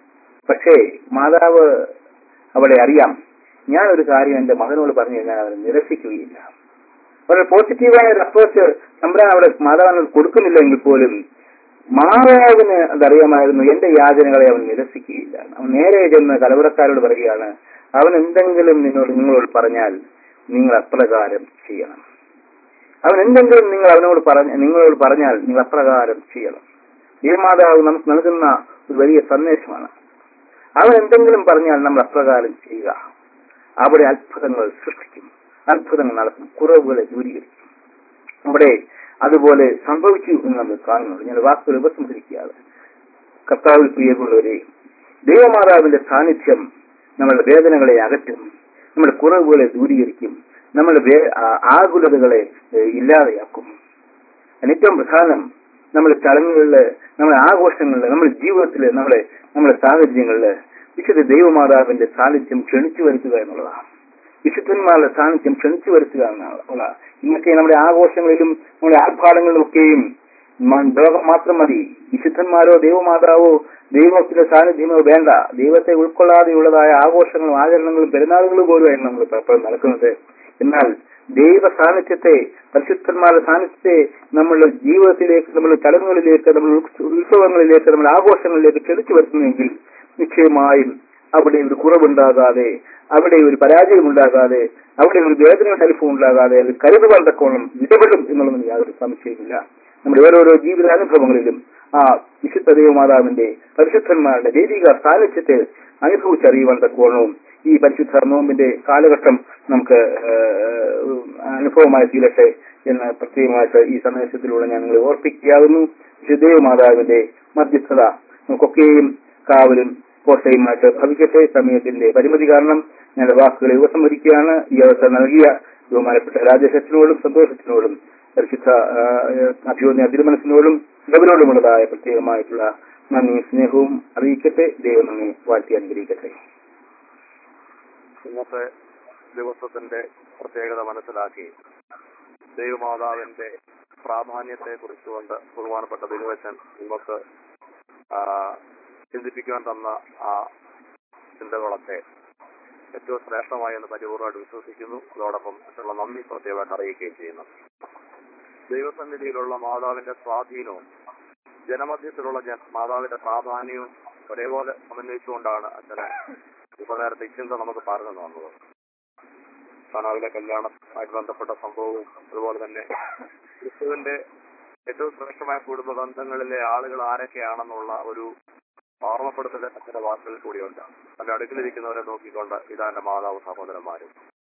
പക്ഷേ മാതാവ് അവളെ അറിയാം ഞാൻ ഒരു കാര്യം എന്റെ മകനോട് പറഞ്ഞു കഴിഞ്ഞാൽ അവനെ നിരസിക്കുകയില്ല വളരെ പോസിറ്റീവായ ഒരു അപ്രോച്ച് തമ്പുരാൻ അവിടെ മാതാവിനോട് കൊടുക്കുന്നില്ലെങ്കിൽ പോലും മാതാവിന് അതറിയാമായിരുന്നു എന്റെ യാചനകളെ അവൻ നിരസിക്കുകയില്ല അവൻ നേരെ ചെന്ന് കലവറക്കാരോട് പറയുകയാണ് അവൻ എന്തെങ്കിലും നിന്നോട് നിങ്ങളോട് പറഞ്ഞാൽ നിങ്ങൾ അപ്രകാരം ചെയ്യണം അവൻ എന്തെങ്കിലും നിങ്ങൾ അവനോട് പറഞ്ഞ നിങ്ങളോട് പറഞ്ഞാൽ നിങ്ങൾ അപ്രകാരം ചെയ്യണം ദൈവമാതാവ് നമുക്ക് നൽകുന്ന ഒരു വലിയ സന്ദേശമാണ് അവൻ എന്തെങ്കിലും പറഞ്ഞാൽ നമ്മൾ അപ്രകാരം ചെയ്യുക അവിടെ അത്ഭുതങ്ങൾ സൃഷ്ടിക്കും അത്ഭുതങ്ങൾ നടത്തും കുറവുകളെ ദൂരീകരിക്കും അവിടെ അതുപോലെ സംഭവിച്ചു എന്ന് നമ്മൾ കാണുന്നുണ്ട് ഞാൻ വാക്കുകൾ ഉപസംഹരിക്കുകയാണ് കർത്താവിൽ പ്രിയമുള്ളവരെ ദൈവമാതാവിന്റെ സാന്നിധ്യം നമ്മുടെ വേദനകളെ അകറ്റും നമ്മുടെ കുറവുകളെ ദൂരീകരിക്കും നമ്മുടെ വേ- ആ- ആകുലതകളെ ഏഹ്, ഇല്ലാതെയാക്കും അതിന് ഏറ്റവും പ്രധാനം നമ്മുടെ ചടങ്ങുകളില് നമ്മുടെ ആഘോഷങ്ങളില് നമ്മുടെ ജീവിതത്തില് നമ്മുടെ നമ്മുടെ സാഹചര്യങ്ങളില് വിശുദ്ധ ദൈവമാതാവിന്റെ സാന്നിധ്യം ക്ഷണിച്ചു വരുത്തുക എന്നുള്ളതാണ് വിശുദ്ധന്മാരുടെ സാന്നിധ്യം ക്ഷണിച്ചു വരുത്തുക എന്നുള്ള ഇന്നൊക്കെ നമ്മുടെ ആഘോഷങ്ങളിലും നമ്മുടെ ആർഭാടങ്ങളിലും ഒക്കെയും മ- ലോകം മാത്രം മതി വിശുദ്ധന്മാരോ ദൈവമാതാവോ ദൈവത്തിന്റെ സാന്നിധ്യമോ വേണ്ട ദൈവത്തെ ഉൾക്കൊള്ളാതെയുള്ളതായ ആഘോഷങ്ങളും ആചരണങ്ങളും പെരുന്നാളുകളും പോലുമായിരുന്നു നമ്മൾ പലപ്പോഴും നടക്കുന്നത് എന്നാൽ ദൈവ സാന്നിധ്യത്തെ പരിശുദ്ധന്മാരുടെ സാന്നിധ്യത്തെ നമ്മളുടെ ജീവിതത്തിലേക്ക് നമ്മുടെ ചടങ്ങുകളിലേക്ക് നമ്മുടെ ഉത്സ- ഉത്സവങ്ങളിലേക്ക് നമ്മുടെ ആഘോഷങ്ങളിലേക്ക് ക്ഷണിച്ചു വരുത്തുന്നെങ്കിൽ നിശ്ചയമായും അവിടെ ഒരു കുറവുണ്ടാകാതെ അവിടെ ഒരു പരാജയം ഉണ്ടാകാതെ അവിടെ ഒരു വേദനയുടെ അനുഭവം ഉണ്ടാകാതെ അത് കരുതുവാൻ തക്കോണം ഇടപെടും എന്നുള്ളതിന് യാതൊരു സംശയമില്ല നമ്മുടെ ഓരോരോ ജീവിതാനുഭവങ്ങളിലും ആ വിശുദ്ധ ദൈവമാതാവിന്റെ പരിശുദ്ധന്മാരുടെ ദൈവിക സാന്നിധ്യത്തെ അനുഭവിച്ചറിയുവാൻ തക്കോണവും ഈ പരിശുദ്ധ നോമ്പിന്റെ കാലഘട്ടം നമുക്ക് ഏഹ്, അനുഭവമായി തീരട്ടെ എന്ന് പ്രത്യേകമായിട്ട് ഈ സന്ദേശത്തിലൂടെ ഞാൻ നിങ്ങളെ ഓർപ്പിക്കുകയാകുന്നു വിശുദ്ധ ദൈവമാതാവിന്റെ മധ്യസ്ഥത നമുക്കൊക്കെയും കാവലും കോട്ടയുമായിട്ട് ഭവിക്കട്ടെ സമയത്തിന്റെ പരിമിതി കാരണം ഞാൻ വാക്കുകളെ ഉപസംഹരിക്കുകയാണ് ഈ അവസരം നൽകിയ ബഹുമാനപ്പെട്ട രാജേഷത്തിനോടും സന്തോഷത്തിനോടും പരിശുദ്ധ ആ, അഭിയോന്യ തിരുമനസിനോടും ഇടവരോടുമുള്ളതായ പ്രത്യേകമായിട്ടുള്ള നന്ദിയും സ്നേഹവും അറിയിക്കട്ടെ ദൈവം നമ്മെ വാഴ്ത്തി അനുഗ്രഹിക്കട്ടെ ഇന്നത്തെ ദിവസത്തിന്റെ പ്രത്യേകത മനസ്സിലാക്കി ദൈവമാതാവിന്റെ പ്രാധാന്യത്തെ കുറിച്ചുകൊണ്ട് ബഹുമാനപ്പെട്ട ദിനവച്ചൻ നമുക്ക് ആ, ചിന്തിപ്പിക്കുവാൻ തന്ന ആ ചിന്തകളൊക്കെ ഏറ്റവും ശ്രേഷ്ഠമായി എന്ന് പരിപൂർണ്ണമായിട്ട് വിശ്വസിക്കുന്നു അതോടൊപ്പം ഉള്ള നന്ദി പ്രത്യേകമായിട്ട് അറിയിക്കുകയും ചെയ്യുന്നു ദൈവസന്നിധിയിലുള്ള മാതാവിന്റെ സ്വാധീനവും ജനമധ്യത്തിലുള്ള ജന മാതാവിന്റെ പ്രാധാന്യവും ഒരേപോലെ സമന്വയിച്ചുകൊണ്ടാണ് അച്ഛനെ ഇപ്പൊ നേരത്തെ ഈ ചിന്ത നമുക്ക് പറഞ്ഞു തന്നത് കനാവിലെ കല്യാണമായിട്ട് ബന്ധപ്പെട്ട സംഭവവും അതുപോലെ തന്നെ ക്രിസ്തുവിന്റെ ഏറ്റവും ശ്രേഷ്ഠമായ കുടുംബ ബന്ധങ്ങളിലെ ആളുകൾ ആരൊക്കെയാണെന്നുള്ള ഒരു ഓർമ്മപ്പെടുത്തൽ അച്ഛന്റെ വാക്കുകളിൽ കൂടിയുണ്ട് തന്റെ അടുക്കിലിരിക്കുന്നവരെ നോക്കിക്കൊണ്ട് ഇതാ എന്റെ മാതാവ് സഹോദരന്മാരും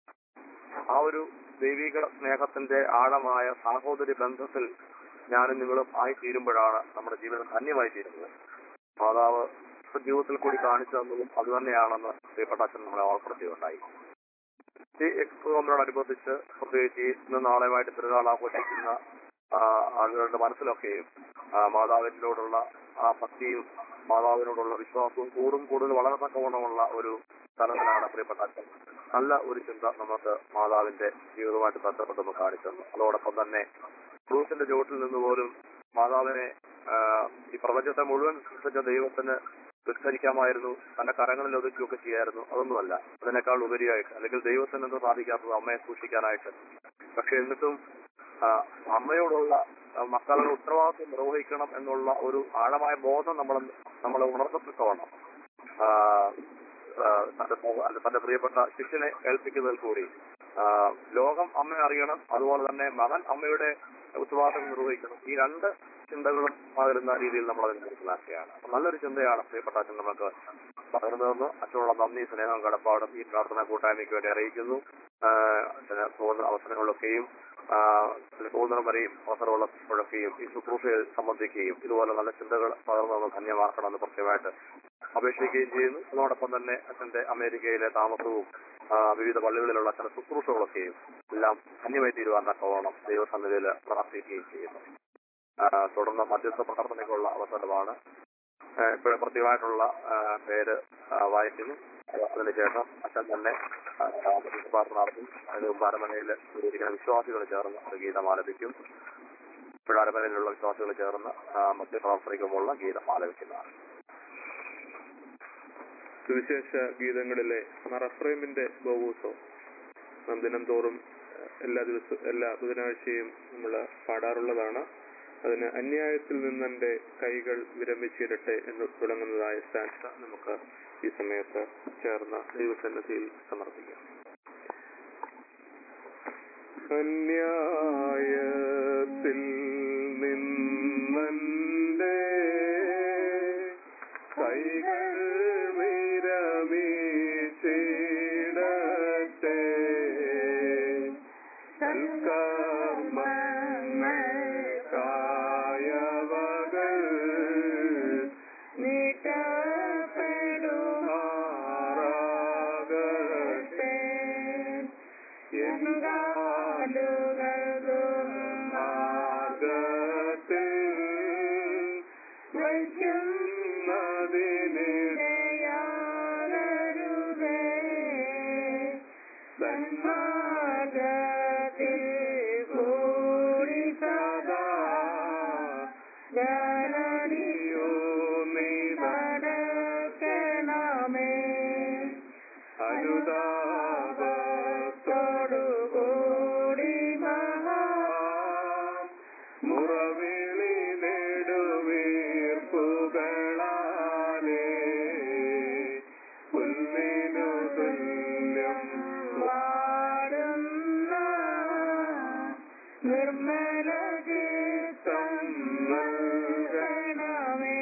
ആ ഒരു ദൈവിക സ്നേഹത്തിന്റെ ആഴമായ സാഹോദര്യ ബന്ധത്തിൽ ഞാനും നിങ്ങളും ആയി തീരുമ്പോഴാണ് നമ്മുടെ ജീവിതം ധന്യമായി തീരുന്നത് മാതാവ് ജീവിതത്തിൽ കൂടി കാണിച്ചു തന്നതും അത് തന്നെയാണെന്ന് പ്രിയപ്പെട്ട അച്ഛൻ നമ്മളെ ഓർപ്പെടുത്തിയുണ്ടായി ഈ എക്സ്പോമിനോടനുബന്ധിച്ച് പ്രത്യേകിച്ച് ഇന്ന് നാളെയുമായിട്ട് പെരുന്നാൾ ആഘോഷിക്കുന്ന ആ, ആളുകളുടെ മനസ്സിലൊക്കെയും ആ, മാതാവിനോടുള്ള ആ ഭക്തിയും മാതാവിനോടുള്ള വിശ്വാസവും കൂടും കൂടുതൽ വളരത്തക്കവണ്ണമുള്ള ഒരു തലത്തിലാണ് പ്രിയപ്പെട്ട അച്ഛൻ നല്ല ഒരു ചിന്ത നമുക്ക് മാതാവിന്റെ ജീവിതവുമായിട്ട് ബന്ധപ്പെട്ടൊന്ന് കാണിച്ചു തന്നു അതോടൊപ്പം തന്നെ ക്രൂസിന്റെ ചുവട്ടിൽ നിന്ന് പോലും മാതാവിനെ ആ, ഈ പ്രപഞ്ചത്തെ മുഴുവൻ സൃഷ്ടിച്ച ദൈവത്തിന് വിസ്തരിക്കാമായിരുന്നു തന്റെ കരങ്ങളിൽ ഒതുക്കുകയൊക്കെ ചെയ്യായിരുന്നു അതൊന്നുമല്ല അതിനേക്കാൾ ഉപരിയായിട്ട് അല്ലെങ്കിൽ ദൈവത്തിന് എന്തോ സാധിക്കാത്തത് അമ്മയെ സൂക്ഷിക്കാനായിട്ട് പക്ഷെ എന്നിട്ടും ആ, അമ്മയോടുള്ള ആ, മക്കളുടെ ഉത്തരവാദിത്വം നിർവഹിക്കണം എന്നുള്ള ഒരു ആഴമായ ബോധം നമ്മൾ നമ്മളെ ഉണർത്തപ്പെട്ടോണം ആ, ആ, തന്റെ സഹ- അല്ല, തന്റെ പ്രിയപ്പെട്ട ശിഷ്യനെ ഏൽപ്പിക്കുന്നതിൽ കൂടി ആ, ലോകം അമ്മയെ അറിയണം അതുപോലെ തന്നെ മകൻ അമ്മയുടെ ഉത്തരവാദിത്തം നിർവഹിക്കണം ഈ രണ്ട് ചിന്തകളും പകരുന്ന രീതിയിൽ നമ്മൾ അതിനെ മനസ്സിലാക്കുകയാണ് അപ്പൊ നല്ലൊരു ചിന്തയാണ് പ്രിയപ്പെട്ട അച്ഛൻ നമുക്ക് പകർന്നതെന്ന് അച്ഛനുള്ള നന്ദി സ്നേഹം കടപ്പാടും ഈ പ്രാർത്ഥന കൂട്ടായ്മയ്ക്ക് വേണ്ടി അറിയിക്കുന്നു ആ, അച്ഛന് പോകുന്ന അവസരങ്ങളൊക്കെയും ആ, അതിൽ പോകുന്നിടം വരെയും അവസരമുള്ളപ്പോഴൊക്കെയും ഈ ശുശ്രൂഷയിൽ സംബന്ധിക്കുകയും ഇതുപോലെ നല്ല ചിന്തകൾ പകർന്നു ധന്യമാക്കണമെന്ന് പ്രത്യേകമായിട്ട് അപേക്ഷിക്കുകയും ചെയ്യുന്നു അതോടൊപ്പം തന്നെ അച്ഛന്റെ അമേരിക്കയിലെ താമസവും ആ, വിവിധ പള്ളികളിലുള്ള അച്ഛന്റെ ശുശ്രൂഷകളൊക്കെയും എല്ലാം ധന്യമായി തീരുവാൻ തക്കവണ്ണം ദൈവസന്നിധിയിൽ പ്രാർത്ഥിക്കുകയും ചെയ്യുന്നു ആ, തുടർന്ന് മധ്യസ്ഥ പ്രാർത്ഥനയ്ക്കുള്ള അവസരമാണ് ആ, ഇപ്പോൾ പ്രത്യേകമായിട്ടുള്ള ആ, പേര് ആ, വായിക്കുന്നു അത് അതിനുശേഷം അച്ഛൻ തന്നെ ആ, ആ, മധ്യസ്ഥ പ്രാർത്ഥന നടത്തും അതിന് മുമ്പ് അരമനയിൽ ഇരിക്കുന്ന വിശ്വാസികൾ ചേർന്ന് ഒരു ഗീതം ആലപിക്കും ഇപ്പോൾ അരമനയിലുള്ള വിശ്വാസികൾ ചേർന്ന് ആ, മധ്യപ്രാർത്ഥനയ്ക്കുമുള്ള ഗീതം ആലപിക്കുന്നതാണ് സുവിശേഷ ഗീതങ്ങളിലെ മറഫ്രൈമിന്റെ ബോവൂസോ നാം ദിനം തോറും ഏഹ്, എല്ലാ ദിവസവും എല്ലാ ബുധനാഴ്ചയും നമ്മൾ പാടാറുള്ളതാണ് അതിന് അന്യായത്തിൽ നിന്നെന്റെ കൈകൾ വിരമിച്ചിടട്ടെ എന്ന് തുടങ്ങുന്നതായ സ്റ്റാൻസ നമുക്ക് ഈ സമയത്ത് ചേർന്ന ദൈവസന്നിധിയിൽ സമർപ്പിക്കാം അന്യായത്തിൽ നിന്നെ കൈകൾ വിരമിച്ചിടട്ടെ സൽക്കർമ്മങ്ങൾക്കായവകൾ നീട്ടപ്പെടുമാറാകട്ടെ എങ്കാലുകളും മാർഗത്തിൽ വയ്ക്കുന്നതിനിടയാകരുതേ സന്മാർഗത്തിൽ കൂടി സദാ ജനനിയോ നീ നടക്കണമേ അനുതാപത്തോടുകൂടി മഹാ മുറവിളി നെടുവീർപ്പുകളാലേ പുല്ലിനു തുല്യം വാടുന്ന നിർമ്മല ഗീതം നൽകണമേ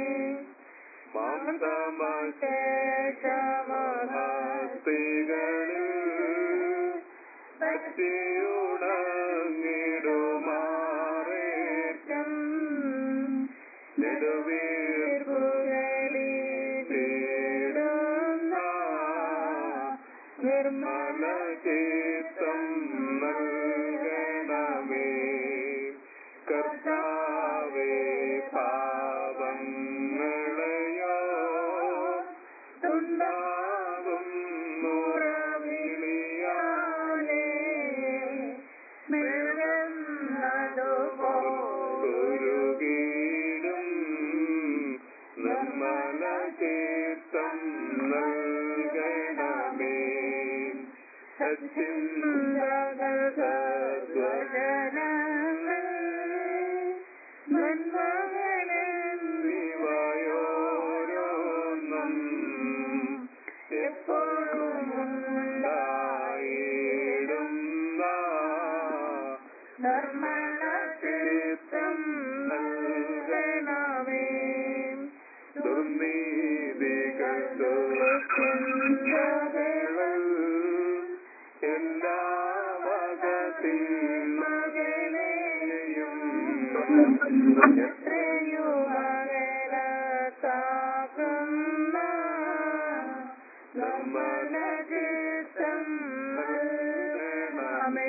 മാംസമശേഷമഹസ്തികളിൽ ഭക്തിയുണങ്ങിടുമാറേറ്റം നെടുവീർപ്പുകളിൽ തേടുന്ന നിർമ്മല ചിത്തം നൽകണമേ കർത്താവേ പാവങ്ങളെയോ ഉണ്ടാകും മുറവിളിയാലേ മൃഗന്നതുപോലുകീടും നിർമ്മല ചിത്തം നൽകണമേ സച്ചിന്തകൾ സർവജനങ്ങൾ നന്മകളെന്നിവയോരോന്നും എപ്പോഴും ഉണ്ടായിടുന്ന നിർമ്മല ചിത്തം നൽകണമേ ദുർനീതികൾ ദുഃഖിന്തകൾ എല്ലാ വകത്തിൻ മകനെയും എത്രയും അകലത്താക്കുന്ന നിർമ്മല ചിത്തം നൽകണമേ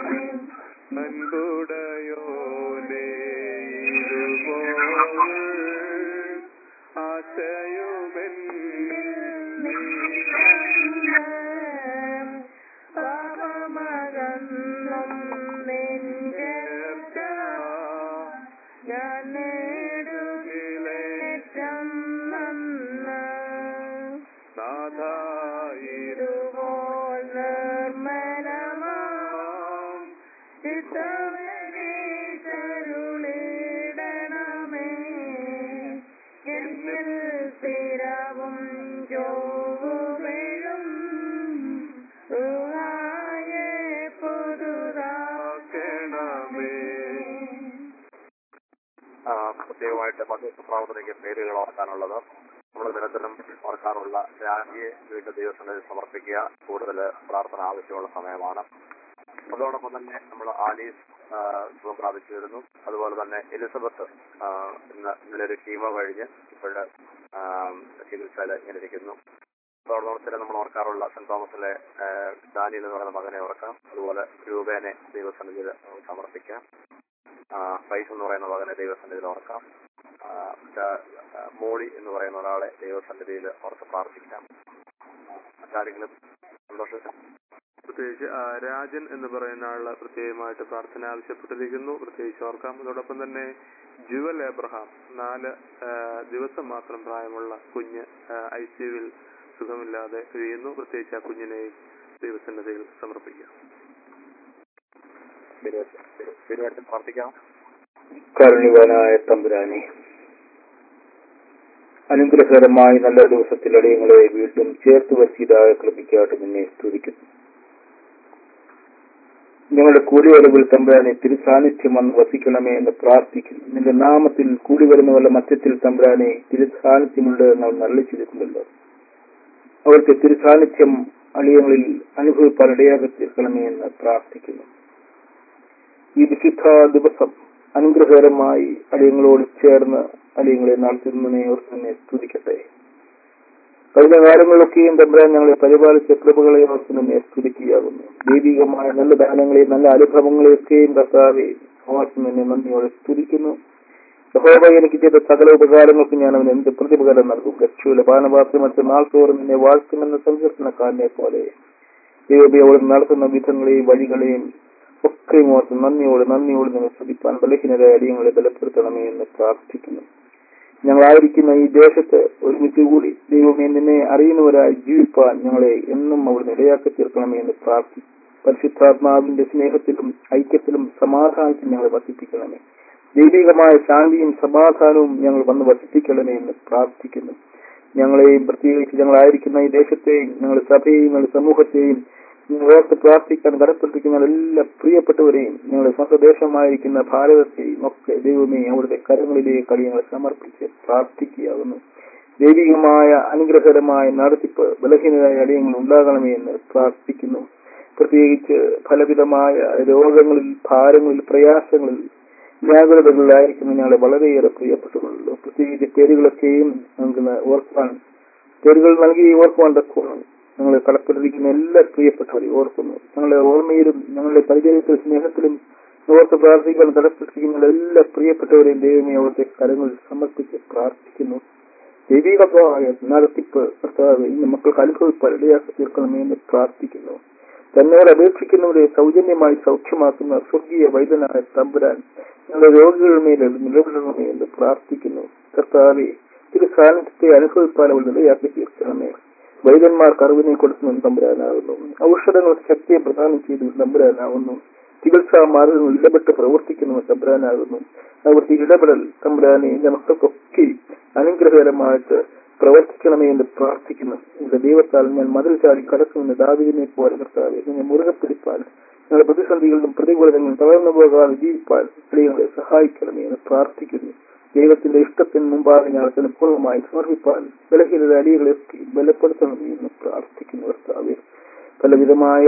അൻപുടയോനേ ഇരുപോൾ ആശയുമെന്നിൽ പാപമകന്നും നിൻകേർച്ച ഞാൻ നേടുകിലേറ്റം നന്ന് നാഥായിരുവോൾ നിർമ്മലമാം ചിത്തമേ പ്രത്യേകമായിട്ട് മധ്യസ്ഥ പ്രവർത്തനയ്ക്ക് പേരുകൾ ഓർക്കാനുള്ളത് നമ്മൾ ദിനത്തിലും ഓർക്കാറുള്ള രാജിയെ വീണ്ടും ദൈവസന്നിധി സമർപ്പിക്കുക കൂടുതൽ പ്രാർത്ഥന ആവശ്യമുള്ള സമയമാണ് അതോടൊപ്പം തന്നെ നമ്മൾ ആലീസ് ആ, സുഖം പ്രാപിച്ചു വരുന്നു അതുപോലെ തന്നെ എലിസബത്ത് ആ, ഇന്ന് ഇന്നലെ ഒരു കീമോ കഴിഞ്ഞ് ഇപ്പോഴ് ചികിത്സയിൽ ഇങ്ങനെ ഇരിക്കുന്നു അതോടൊപ്പം നമ്മൾ ഓർക്കാറുള്ള സെന്റ് തോമസിലെ ആ, ഡാനിയൽ എന്ന് പറയുന്ന മകനെ ഓർക്കാം അതുപോലെ രൂപേനെ ദൈവസന്നിധിയിൽ നമുക്ക് സമർപ്പിക്കാം ആ, ഫൈസ് എന്ന് പറയുന്ന മകനെ ദൈവസന്നിധിയിൽ ഓർക്കാം ആ, മറ്റേ, ആ, മോളി എന്ന് പറയുന്ന ഒരാളെ ദൈവസന്നിധിയിൽ ഓർത്ത് പ്രാർത്ഥിക്കാം മറ്റാരെങ്കിലും സന്തോഷം പ്രത്യേകിച്ച് ആ, രാജൻ എന്ന് പറയുന്ന ആള് പ്രത്യേകമായിട്ട് പ്രാർത്ഥന ആവശ്യപ്പെട്ടിരിക്കുന്നു പ്രത്യേകിച്ച് ഓർക്കാം അതോടൊപ്പം തന്നെ ജുവൽ എബ്രഹാം നാല് ആ, ദിവസം മാത്രം പ്രായമുള്ള കുഞ്ഞ് ഐ സിയുവിൽ സുഖമില്ലാതെ കഴിയുന്നു പ്രത്യേകിച്ച് ആ കുഞ്ഞിനെ ദൈവസന്നതയിൽ സമർപ്പിക്കാം പേരുമായിട്ട് പ്രാർത്ഥിക്കാം കാരുണ്യവാനായ തമ്പുരാനെ അനുഗ്രഹകരമായ നല്ല ദിവസത്തിൽ അടിയങ്ങളെ വീണ്ടും ചേർത്ത് വച്ചിതായ കൃപിക്കാട്ട് നിന്നെ സ്തുതിക്കുന്നു ഞങ്ങളുടെ കൂടിവരവിൽ തമ്പുരാനെ തിരുസാന്നിധ്യം വന്ന് വസിക്കണമേ എന്ന് പ്രാർത്ഥിക്കുന്നു നിന്റെ നാമത്തിൽ കൂടി വരുന്നവരുടെ മധ്യത്തിൽ തമ്പുരാനെ തിരുസാന്നിധ്യമുണ്ട് എന്ന് അവൻ നള്ളിച്ചിരിക്കുമല്ലോ അവർക്ക് തിരുസാന്നിധ്യം അളിയങ്ങളിൽ അനുഭവിപ്പാൻ ഇടയാകെ തീർക്കണമേ എന്ന് പ്രാർത്ഥിക്കുന്നു ഈ വിശുദ്ധ ദിവസം അനുഗ്രഹകരമായി അടിയങ്ങളോട് ചേർന്ന് അടിയങ്ങളെ നടത്തുന്നതിനെ ഓർത്ത് തന്നെ സ്തുതിക്കട്ടെ കഴിഞ്ഞ കാലങ്ങളിലൊക്കെയും തമ്പുരാൻ ഞങ്ങളെ പരിപാലിച്ച കൃപകളെ ഓർത്ത് തന്നെ സ്തുതിക്കുകയാകുന്നു ദൈവികമായ നല്ല ദാനങ്ങളെയും നല്ല അനുഭവങ്ങളെയൊക്കെയും കർത്താവെ ഓർത്ത് തന്നെ നന്ദിയോടെ സ്തുതിക്കുന്നു യഹോവ എനിക്ക് ചെയ്ത സകല ഉപകാരങ്ങൾക്ക് ഞാൻ അവന് എന്ത് പ്രതിപകാരം നൽകും രക്ഷയുടെ പാനപാത്രമറ്റ് നാൾ തോറും നിന്നെ വാഴ്ത്തുമെന്ന സങ്കീർത്തനക്കാരനെ പോലെ ദൈവബി അവിടെ നടത്തുന്ന വിധങ്ങളെയും വഴികളെയും ഒക്കെ ഓർത്ത് നന്ദിയോട് നന്ദിയോട് നിങ്ങൾ ശ്രദ്ധിപ്പാൻ ബലഹീനരായ അടിയങ്ങളെ ബലപ്പെടുത്തണമേ എന്ന് പ്രാർത്ഥിക്കുന്നു ഞങ്ങളായിരിക്കുന്ന ഈ ദേശത്ത് ഒരുമിച്ച് കൂടി ദൈവമേ നിന്നെ അറിയുന്നവരായി ജീവിപ്പാൻ ഞങ്ങളെ എന്നും അവിടുന്ന് ഇടയാക്കി തീർക്കണമേ എന്ന് പ്രാർത്ഥി പരിശുദ്ധാത്മാവിന്റെ സ്നേഹത്തിലും ഐക്യത്തിലും സമാധാനത്തിലും ഞങ്ങളെ വസിപ്പിക്കണമേ ദൈവികമായ ശാന്തിയും സമാധാനവും ഞങ്ങൾ വന്ന് വസിപ്പിക്കണമേ എന്ന് പ്രാർത്ഥിക്കുന്നു ഞങ്ങളെയും പ്രത്യേകിച്ച് ഞങ്ങളായിരിക്കുന്ന ഈ ദേശത്തെയും ഞങ്ങളുടെ സഭയെയും ഞങ്ങളുടെ സമൂഹത്തെയും ഓർത്ത് പ്രാർത്ഥിക്കാൻ കടപ്പെട്ടിരിക്കുന്ന എല്ലാ പ്രിയപ്പെട്ടവരെയും ഞങ്ങളുടെ സ്വന്തം ദേശമായിരിക്കുന്ന ഭാരതത്തെയും ഒക്കെ ദൈവമേ അവിടുത്തെ കരങ്ങളിലേക്ക് ഞങ്ങളെ സമർപ്പിച്ച് പ്രാർത്ഥിക്കുകയാകുന്നു ദൈവികമായ അനുഗ്രഹകരമായ നടത്തിപ്പ് ബലഹീനരായ അടിയങ്ങൾ ഉണ്ടാകണമേ എന്ന് പ്രാർത്ഥിക്കുന്നു പ്രത്യേകിച്ച് ഫലവിധമായ രോഗങ്ങളിൽ ഭാരങ്ങളിൽ പ്രയാസങ്ങളിൽ വ്യാകുലതകളിലായിരിക്കുന്ന ഞങ്ങളെ വളരെയേറെ പ്രിയപ്പെട്ടുള്ളൂ പ്രത്യേകിച്ച് പേരുകളൊക്കെയും നമുക്ക് ഓർക്കാൻ പേരുകൾ നൽകി ഓർക്കുവാൻ തക്കോണം ഞങ്ങളെ കടപ്പെട്ടിരിക്കുന്ന എല്ലാ പ്രിയപ്പെട്ടവരെയും ഓർക്കുന്നു ഞങ്ങളുടെ ഓർമ്മയിലും ഞങ്ങളുടെ പരിചയത്തിലും സ്നേഹത്തിലും ഓർത്ത് പ്രാർത്ഥിക്കാൻ കടപ്പെട്ടിരിക്കുന്ന എല്ലാ പ്രിയപ്പെട്ടവരെയും ദൈവമേ അവിടുത്തെ കരങ്ങളിൽ സമർപ്പിച്ച് പ്രാർത്ഥിക്കുന്നു ദൈവികമായ നടത്തിപ്പ് കർത്താവ് ഇന്ന് മക്കൾക്ക് അനുഭവിപ്പാൻ ഇടയാക്കി തീർക്കണമേ എന്ന് പ്രാർത്ഥിക്കുന്നു തന്നോട് അപേക്ഷിക്കുന്നവരെ സൗജന്യമായി സൗഖ്യമാക്കുന്ന സ്വർഗീയ വൈദ്യനായ തമ്പുരാൻ ഞങ്ങളുടെ രോഗികളുടെ മേൽ നിലവിടണമേ എന്ന് പ്രാർത്ഥിക്കുന്നു കർത്താവെ തിരു സാന്നിധ്യത്തെ അനുഭവിപ്പാൻ അവൾ നിലയാക്കി തീർക്കണമേ വൈദ്യന്മാർക്ക് അറിവിനെ കൊടുക്കുന്ന തമ്പുരാനാകുന്നു ഔഷധങ്ങൾക്ക് ശക്തിയെ പ്രദാനം ചെയ്ത് തമ്പുരാനാകുന്നു ചികിത്സാ മാർഗങ്ങൾ ഇടപെട്ട് പ്രവർത്തിക്കുന്ന തമ്പുരാനാകുന്നു അവിടുത്തെ ഇടപെടൽ തമ്പുരാനെ എന്റെ മക്കൾക്കൊക്കെ അനുഗ്രഹകരമായിട്ട് പ്രവർത്തിക്കണമേ എന്ന് പ്രാർത്ഥിക്കുന്നു എന്റെ ദൈവത്താൽ ഞാൻ മതിൽ ചാടി കടക്കുമെന്ന് ദാവിദിനെ പോലെ കർത്താവെ നിന്നെ മുറുകെ പിടിപ്പാൻ ഞങ്ങളുടെ പ്രതിസന്ധികളിലും പ്രതികൂലങ്ങളിലും തളർന്നു പോകാതെ ജീവിപ്പാൻ സ്ത്രീകളെ സഹായിക്കണമേ എന്ന് പ്രാർത്ഥിക്കുന്നു ദൈവത്തിന്റെ ഇഷ്ടത്തിന് മുമ്പാകെ ഞങ്ങൾക്ക് പൂർണ്ണമായി സമർപ്പിപ്പാൻ ബലഹീനത അടികളെ ബലപ്പെടുത്തണമേ എന്ന് പ്രാർത്ഥിക്കുന്നു കർത്താവെ പലവിധമായ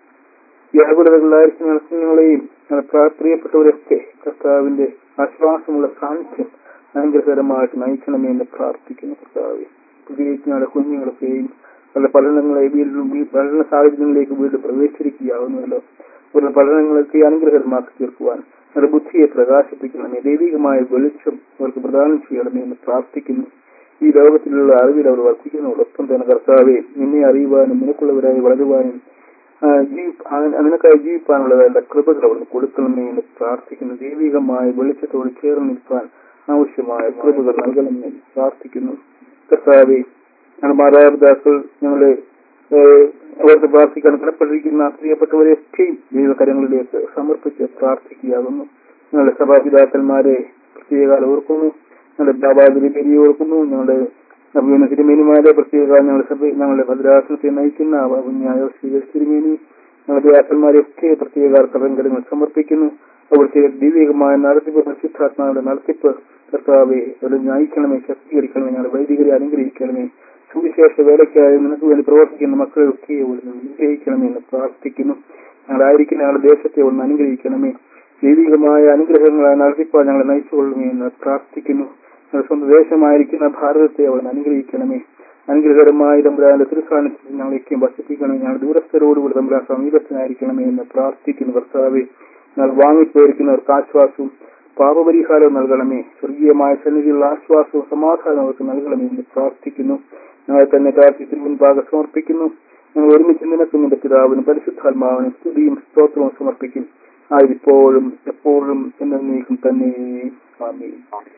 വ്യാകുലതകളിലായിരിക്കുന്ന കുഞ്ഞുങ്ങളെയും പ്രിയപ്പെട്ടവരൊക്കെ കർത്താവിന്റെ ആശ്വാസമുള്ള സാന്നിധ്യം അനുഗ്രഹകരമായിട്ട് നയിക്കണമേ എന്ന് പ്രാർത്ഥിക്കുന്നു കർത്താവെ പ്രത്യേകിച്ച് ഞങ്ങളുടെ കുഞ്ഞുങ്ങളൊക്കെയും അവരുടെ പഠനങ്ങളെ വീണ്ടും ഈ പഠന സാഹചര്യങ്ങളിലേക്ക് വീണ്ടും പ്രവേശിച്ചിരിക്കുകയാവുന്നല്ലോ അവരുടെ പഠനങ്ങളൊക്കെ അനുഗ്രഹകരമാക്കി തീർക്കുവാൻ അവരുടെ ബുദ്ധിയെ പ്രകാശിപ്പിക്കണമേ ദൈവികമായ വെളിച്ചം അവർക്ക് പ്രദാനം ചെയ്യണമേ എന്ന് പ്രാർത്ഥിക്കുന്നു ഈ ലോകത്തിലുള്ള അറിവിൽ അവർ വർദ്ധിക്കുന്നതോടൊപ്പം തന്നെ കർത്താവെ നിന്നെ അറിയുവാനും നിനക്കുള്ളവരായി വളരുവാനും നിനക്കായി ജീവിപ്പാനുള്ളതായ കൃപകൾ അവിടുന്ന് കൊടുക്കണമേ എന്ന് പ്രാർത്ഥിക്കുന്നു ദൈവികമായ വെളിച്ചത്തോട് ചേർന്ന് നിൽക്കാൻ ആവശ്യമായ കൃപകൾ നൽകണമെന്ന് പ്രാർത്ഥിക്കുന്നു കർത്താവെ ഞങ്ങളുടെ മാതാപിതാക്കൾ ഞങ്ങളെ അവർക്ക് പ്രാർത്ഥിക്കാൻ കടപ്പെട്ടിരിക്കുന്ന പ്രിയപ്പെട്ടവരെയൊക്കെയും ദൈവകരങ്ങളിലേക്ക് സമർപ്പിച്ച് പ്രാർത്ഥിക്കുകയാകുന്നു ഞങ്ങളുടെ സഭാപിതാക്കന്മാരെ പ്രത്യേക ഓർക്കുന്നു ഞങ്ങളുടെ ബാബാതിരി ഓർക്കുന്നു ഞങ്ങളുടെ അഭിമന തിരുമേനിമാരെ പ്രത്യേക ഞങ്ങളുടെ സഭ ഞങ്ങളുടെ ഭദ്രാസനത്തെ നയിക്കുന്ന കുഞ്ഞായ തിരുമേനി ഞങ്ങളുടെ ആക്കന്മാരെയൊക്കെ പ്രത്യേക കടങ്കരങ്ങൾ സമർപ്പിക്കുന്നു അവിടുത്തെ ദൈവികമായ നടത്തിപ്പ് പരിശുദ്ധാത്മാവിന്റെ നടത്തിപ്പ് കർത്താവെ അവരെ നയിക്കണമേ ശക്തീകരിക്കണമേ ഞങ്ങളുടെ വൈദികരെ അനുഗ്രഹിക്കണമേ സുവിശേഷ വേലയ്ക്കായി നിനക്ക് വേണ്ടി പ്രവർത്തിക്കുന്ന മക്കളെയൊക്കെ അവിടുന്ന് അനുഗ്രഹിക്കണമേ എന്ന് പ്രാർത്ഥിക്കുന്നു ഞങ്ങളായിരിക്കുന്ന ഞങ്ങളുടെ ദേശത്തെ ഒന്ന് അനുഗ്രഹിക്കണമേ ദൈവികമായ അനുഗ്രഹങ്ങളായി നടത്തിപ്പാൻ ഞങ്ങളെ നയിച്ചുകൊള്ളണമേ എന്ന് പ്രാർത്ഥിക്കുന്നു ഞങ്ങളുടെ സ്വന്തം ദേശമായിരിക്കുന്ന ഭാരതത്തെ അവിടുന്ന് അനുഗ്രഹിക്കണമേ അനുഗ്രഹകരമായ തമ്പുരാന്റെ തിരുസാന്നിധ്യത്തിൽ ഞങ്ങളേക്കും വസിപ്പിക്കണമേ ഞങ്ങൾ ദൂരസ്ഥരോടുകൂടി തമ്പുരാൻ സമീപത്തിനായിരിക്കണമേ എന്ന് പ്രാർത്ഥിക്കുന്നു കർത്താവെ ഞങ്ങൾ വാങ്ങിപ്പോയിരിക്കുന്നവർക്ക് ആശ്വാസവും പാപപരിഹാരവും നൽകണമേ സ്വർഗീയമായ സന്നിധിയുള്ള ആശ്വാസവും സമാധാനവും അവർക്ക് നൽകണമേ എന്ന് പ്രാർത്ഥിക്കുന്നു ഞങ്ങളെ തന്നെ കാര്യത്തിൽ മുൻപാകെ സമർപ്പിക്കുന്നു ഞങ്ങൾ ഒരുമിച്ച് നിനക്കും നിന്റെ പിതാവിനും പരിശുദ്ധാത്മാവിനും സ്തുതിയും സ്തോത്രവും സമർപ്പിക്കും ആയിരിപ്പോഴും എപ്പോഴും എന്നേക്കും തന്നെ ആമേൻ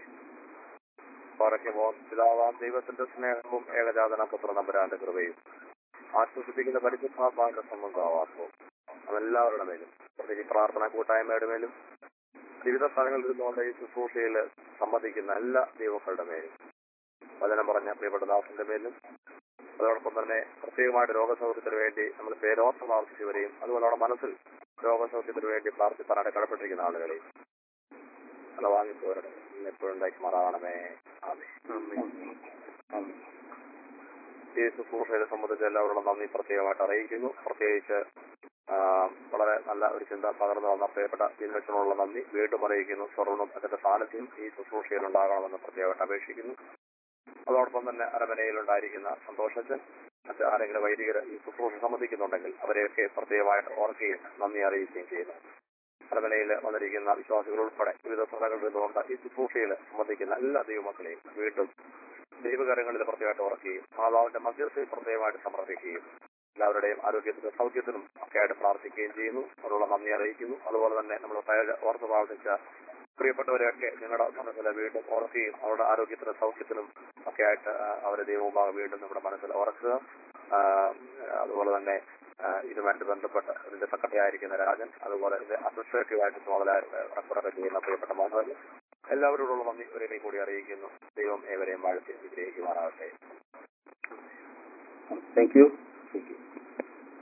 പറയുമോ പിതാവാം ദൈവത്തിന്റെ സ്നേഹവും ഏകജാതന പുത്ര നമ്പരാന്റെ കൃപയും ആശ്വസിപ്പിക്കുന്ന പരിശുദ്ധാത്മാവിന്റെ സംബന്ധമാവാസവും അതെല്ലാവരുടെ മേലും പ്രത്യേകിച്ച് പ്രാർത്ഥന കൂട്ടായ്മയുടെ മേലും വിവിധ സ്ഥലങ്ങളിൽ ഇരുന്നുകൊണ്ട് ഈ ശുശ്രൂഷയിൽ സംബന്ധിക്കുന്ന എല്ലാ ദൈവങ്ങളുടെ മേലും വചനം പറഞ്ഞ പ്രിയപ്പെട്ട ദാസന്റെ മേലും അതോടൊപ്പം തന്നെ പ്രത്യേകമായിട്ട് രോഗസൗഖ്യത്തിന് വേണ്ടി നമ്മൾ പേരോർത്ത് പ്രാർത്ഥിച്ചവരെയും അതുപോലെ നമ്മുടെ മനസ്സിൽ രോഗസൗഖ്യത്തിന് വേണ്ടി പ്രാർത്ഥിപ്പാനായിട്ട് കടപ്പെട്ടിരിക്കുന്ന ആളുകളെയും അത് വാങ്ങിപ്പോരുടെ എപ്പോഴും ഉണ്ടാക്കി മാറാണമേ ആമേ ഈ ശുശ്രൂഷയെ സംബന്ധിച്ച് എല്ലാവരോടും നന്ദി പ്രത്യേകമായിട്ട് അറിയിക്കുന്നു പ്രത്യേകിച്ച് ആ, വളരെ നല്ല ഒരു ചിന്ത പകർന്നു വന്ന പ്രിയപ്പെട്ട ദിനത്തിനുള്ള നന്ദി വീണ്ടും അറിയിക്കുന്നു സ്വർണ്ണവും അതിന്റെ സാന്നിധ്യം ഈ ശുശ്രൂഷയിൽ ഉണ്ടാകണമെന്ന് പ്രത്യേകമായിട്ട് അപേക്ഷിക്കുന്നു അതോടൊപ്പം തന്നെ അരമനയിൽ ഉണ്ടായിരിക്കുന്ന സന്തോഷത്തിൽ മറ്റ് ആരെങ്കിലും വൈദികർ ഈ ശുശ്രൂഷ സംബന്ധിക്കുന്നുണ്ടെങ്കിൽ അവരെയൊക്കെ പ്രത്യേകമായിട്ട് ഓർക്കുകയും നന്ദി അറിയിക്കുകയും ചെയ്യുന്നു അരമനയിൽ വന്നിരിക്കുന്ന വിശ്വാസികൾ ഉൾപ്പെടെ വിവിധ സ്ഥലങ്ങളിൽ നിന്നുകൊണ്ട് ഈ ശുശ്രൂഷയിൽ സംബന്ധിക്കുന്ന എല്ലാ ദൈവമക്കളെയും വീണ്ടും ദൈവകാര്യങ്ങളിൽ പ്രത്യേകമായിട്ട് ഓർക്കുകയും മാതാവിന്റെ മധ്യസ്ഥയിൽ പ്രത്യേകമായിട്ട് സമർപ്പിക്കുകയും എല്ലാവരുടെയും ആരോഗ്യത്തിനും സൗഖ്യത്തിനും ഒക്കെ ആയിട്ട് പ്രാർത്ഥിക്കുകയും ചെയ്യുന്നു അതിനുള്ള നന്ദി അറിയിക്കുന്നു അതുപോലെ തന്നെ നമ്മൾ പഴയ ഓർത്ത് പ്രാർത്ഥിച്ച പ്രിയപ്പെട്ടവരെയൊക്കെ നിങ്ങളുടെ മനസ്സിൽ വീണ്ടും ഓർക്കുകയും അവരുടെ ആരോഗ്യത്തിനും സൗഖ്യത്തിനും ഒക്കെ ആയിട്ട് ആ, അവരെ ദൈവവുമായി വീണ്ടും നമ്മുടെ മനസ്സിൽ ഓർക്കുക ആ, അതുപോലെ തന്നെ ആ, ഇതുമായിട്ട് ബന്ധപ്പെട്ട് ഇതിന്റെ സെക്രട്ടറി ആയിരിക്കുന്ന രാജൻ അതുപോലെ ഇത് അഡ്മിനിസ്ട്രേറ്റീവ് ആയിട്ട് ചുമതല റെക്കോർഡൊക്കെ ചെയ്യുന്ന പ്രിയപ്പെട്ട മോഹൻ എല്ലാവരോടുള്ള നന്ദി ഒരേ കൂടി അറിയിക്കുന്നു ദൈവം ഏവരെയും വാഴ്ത്തി വിഗ്രഹിക്കുമാറാകട്ടെ താങ്ക് യു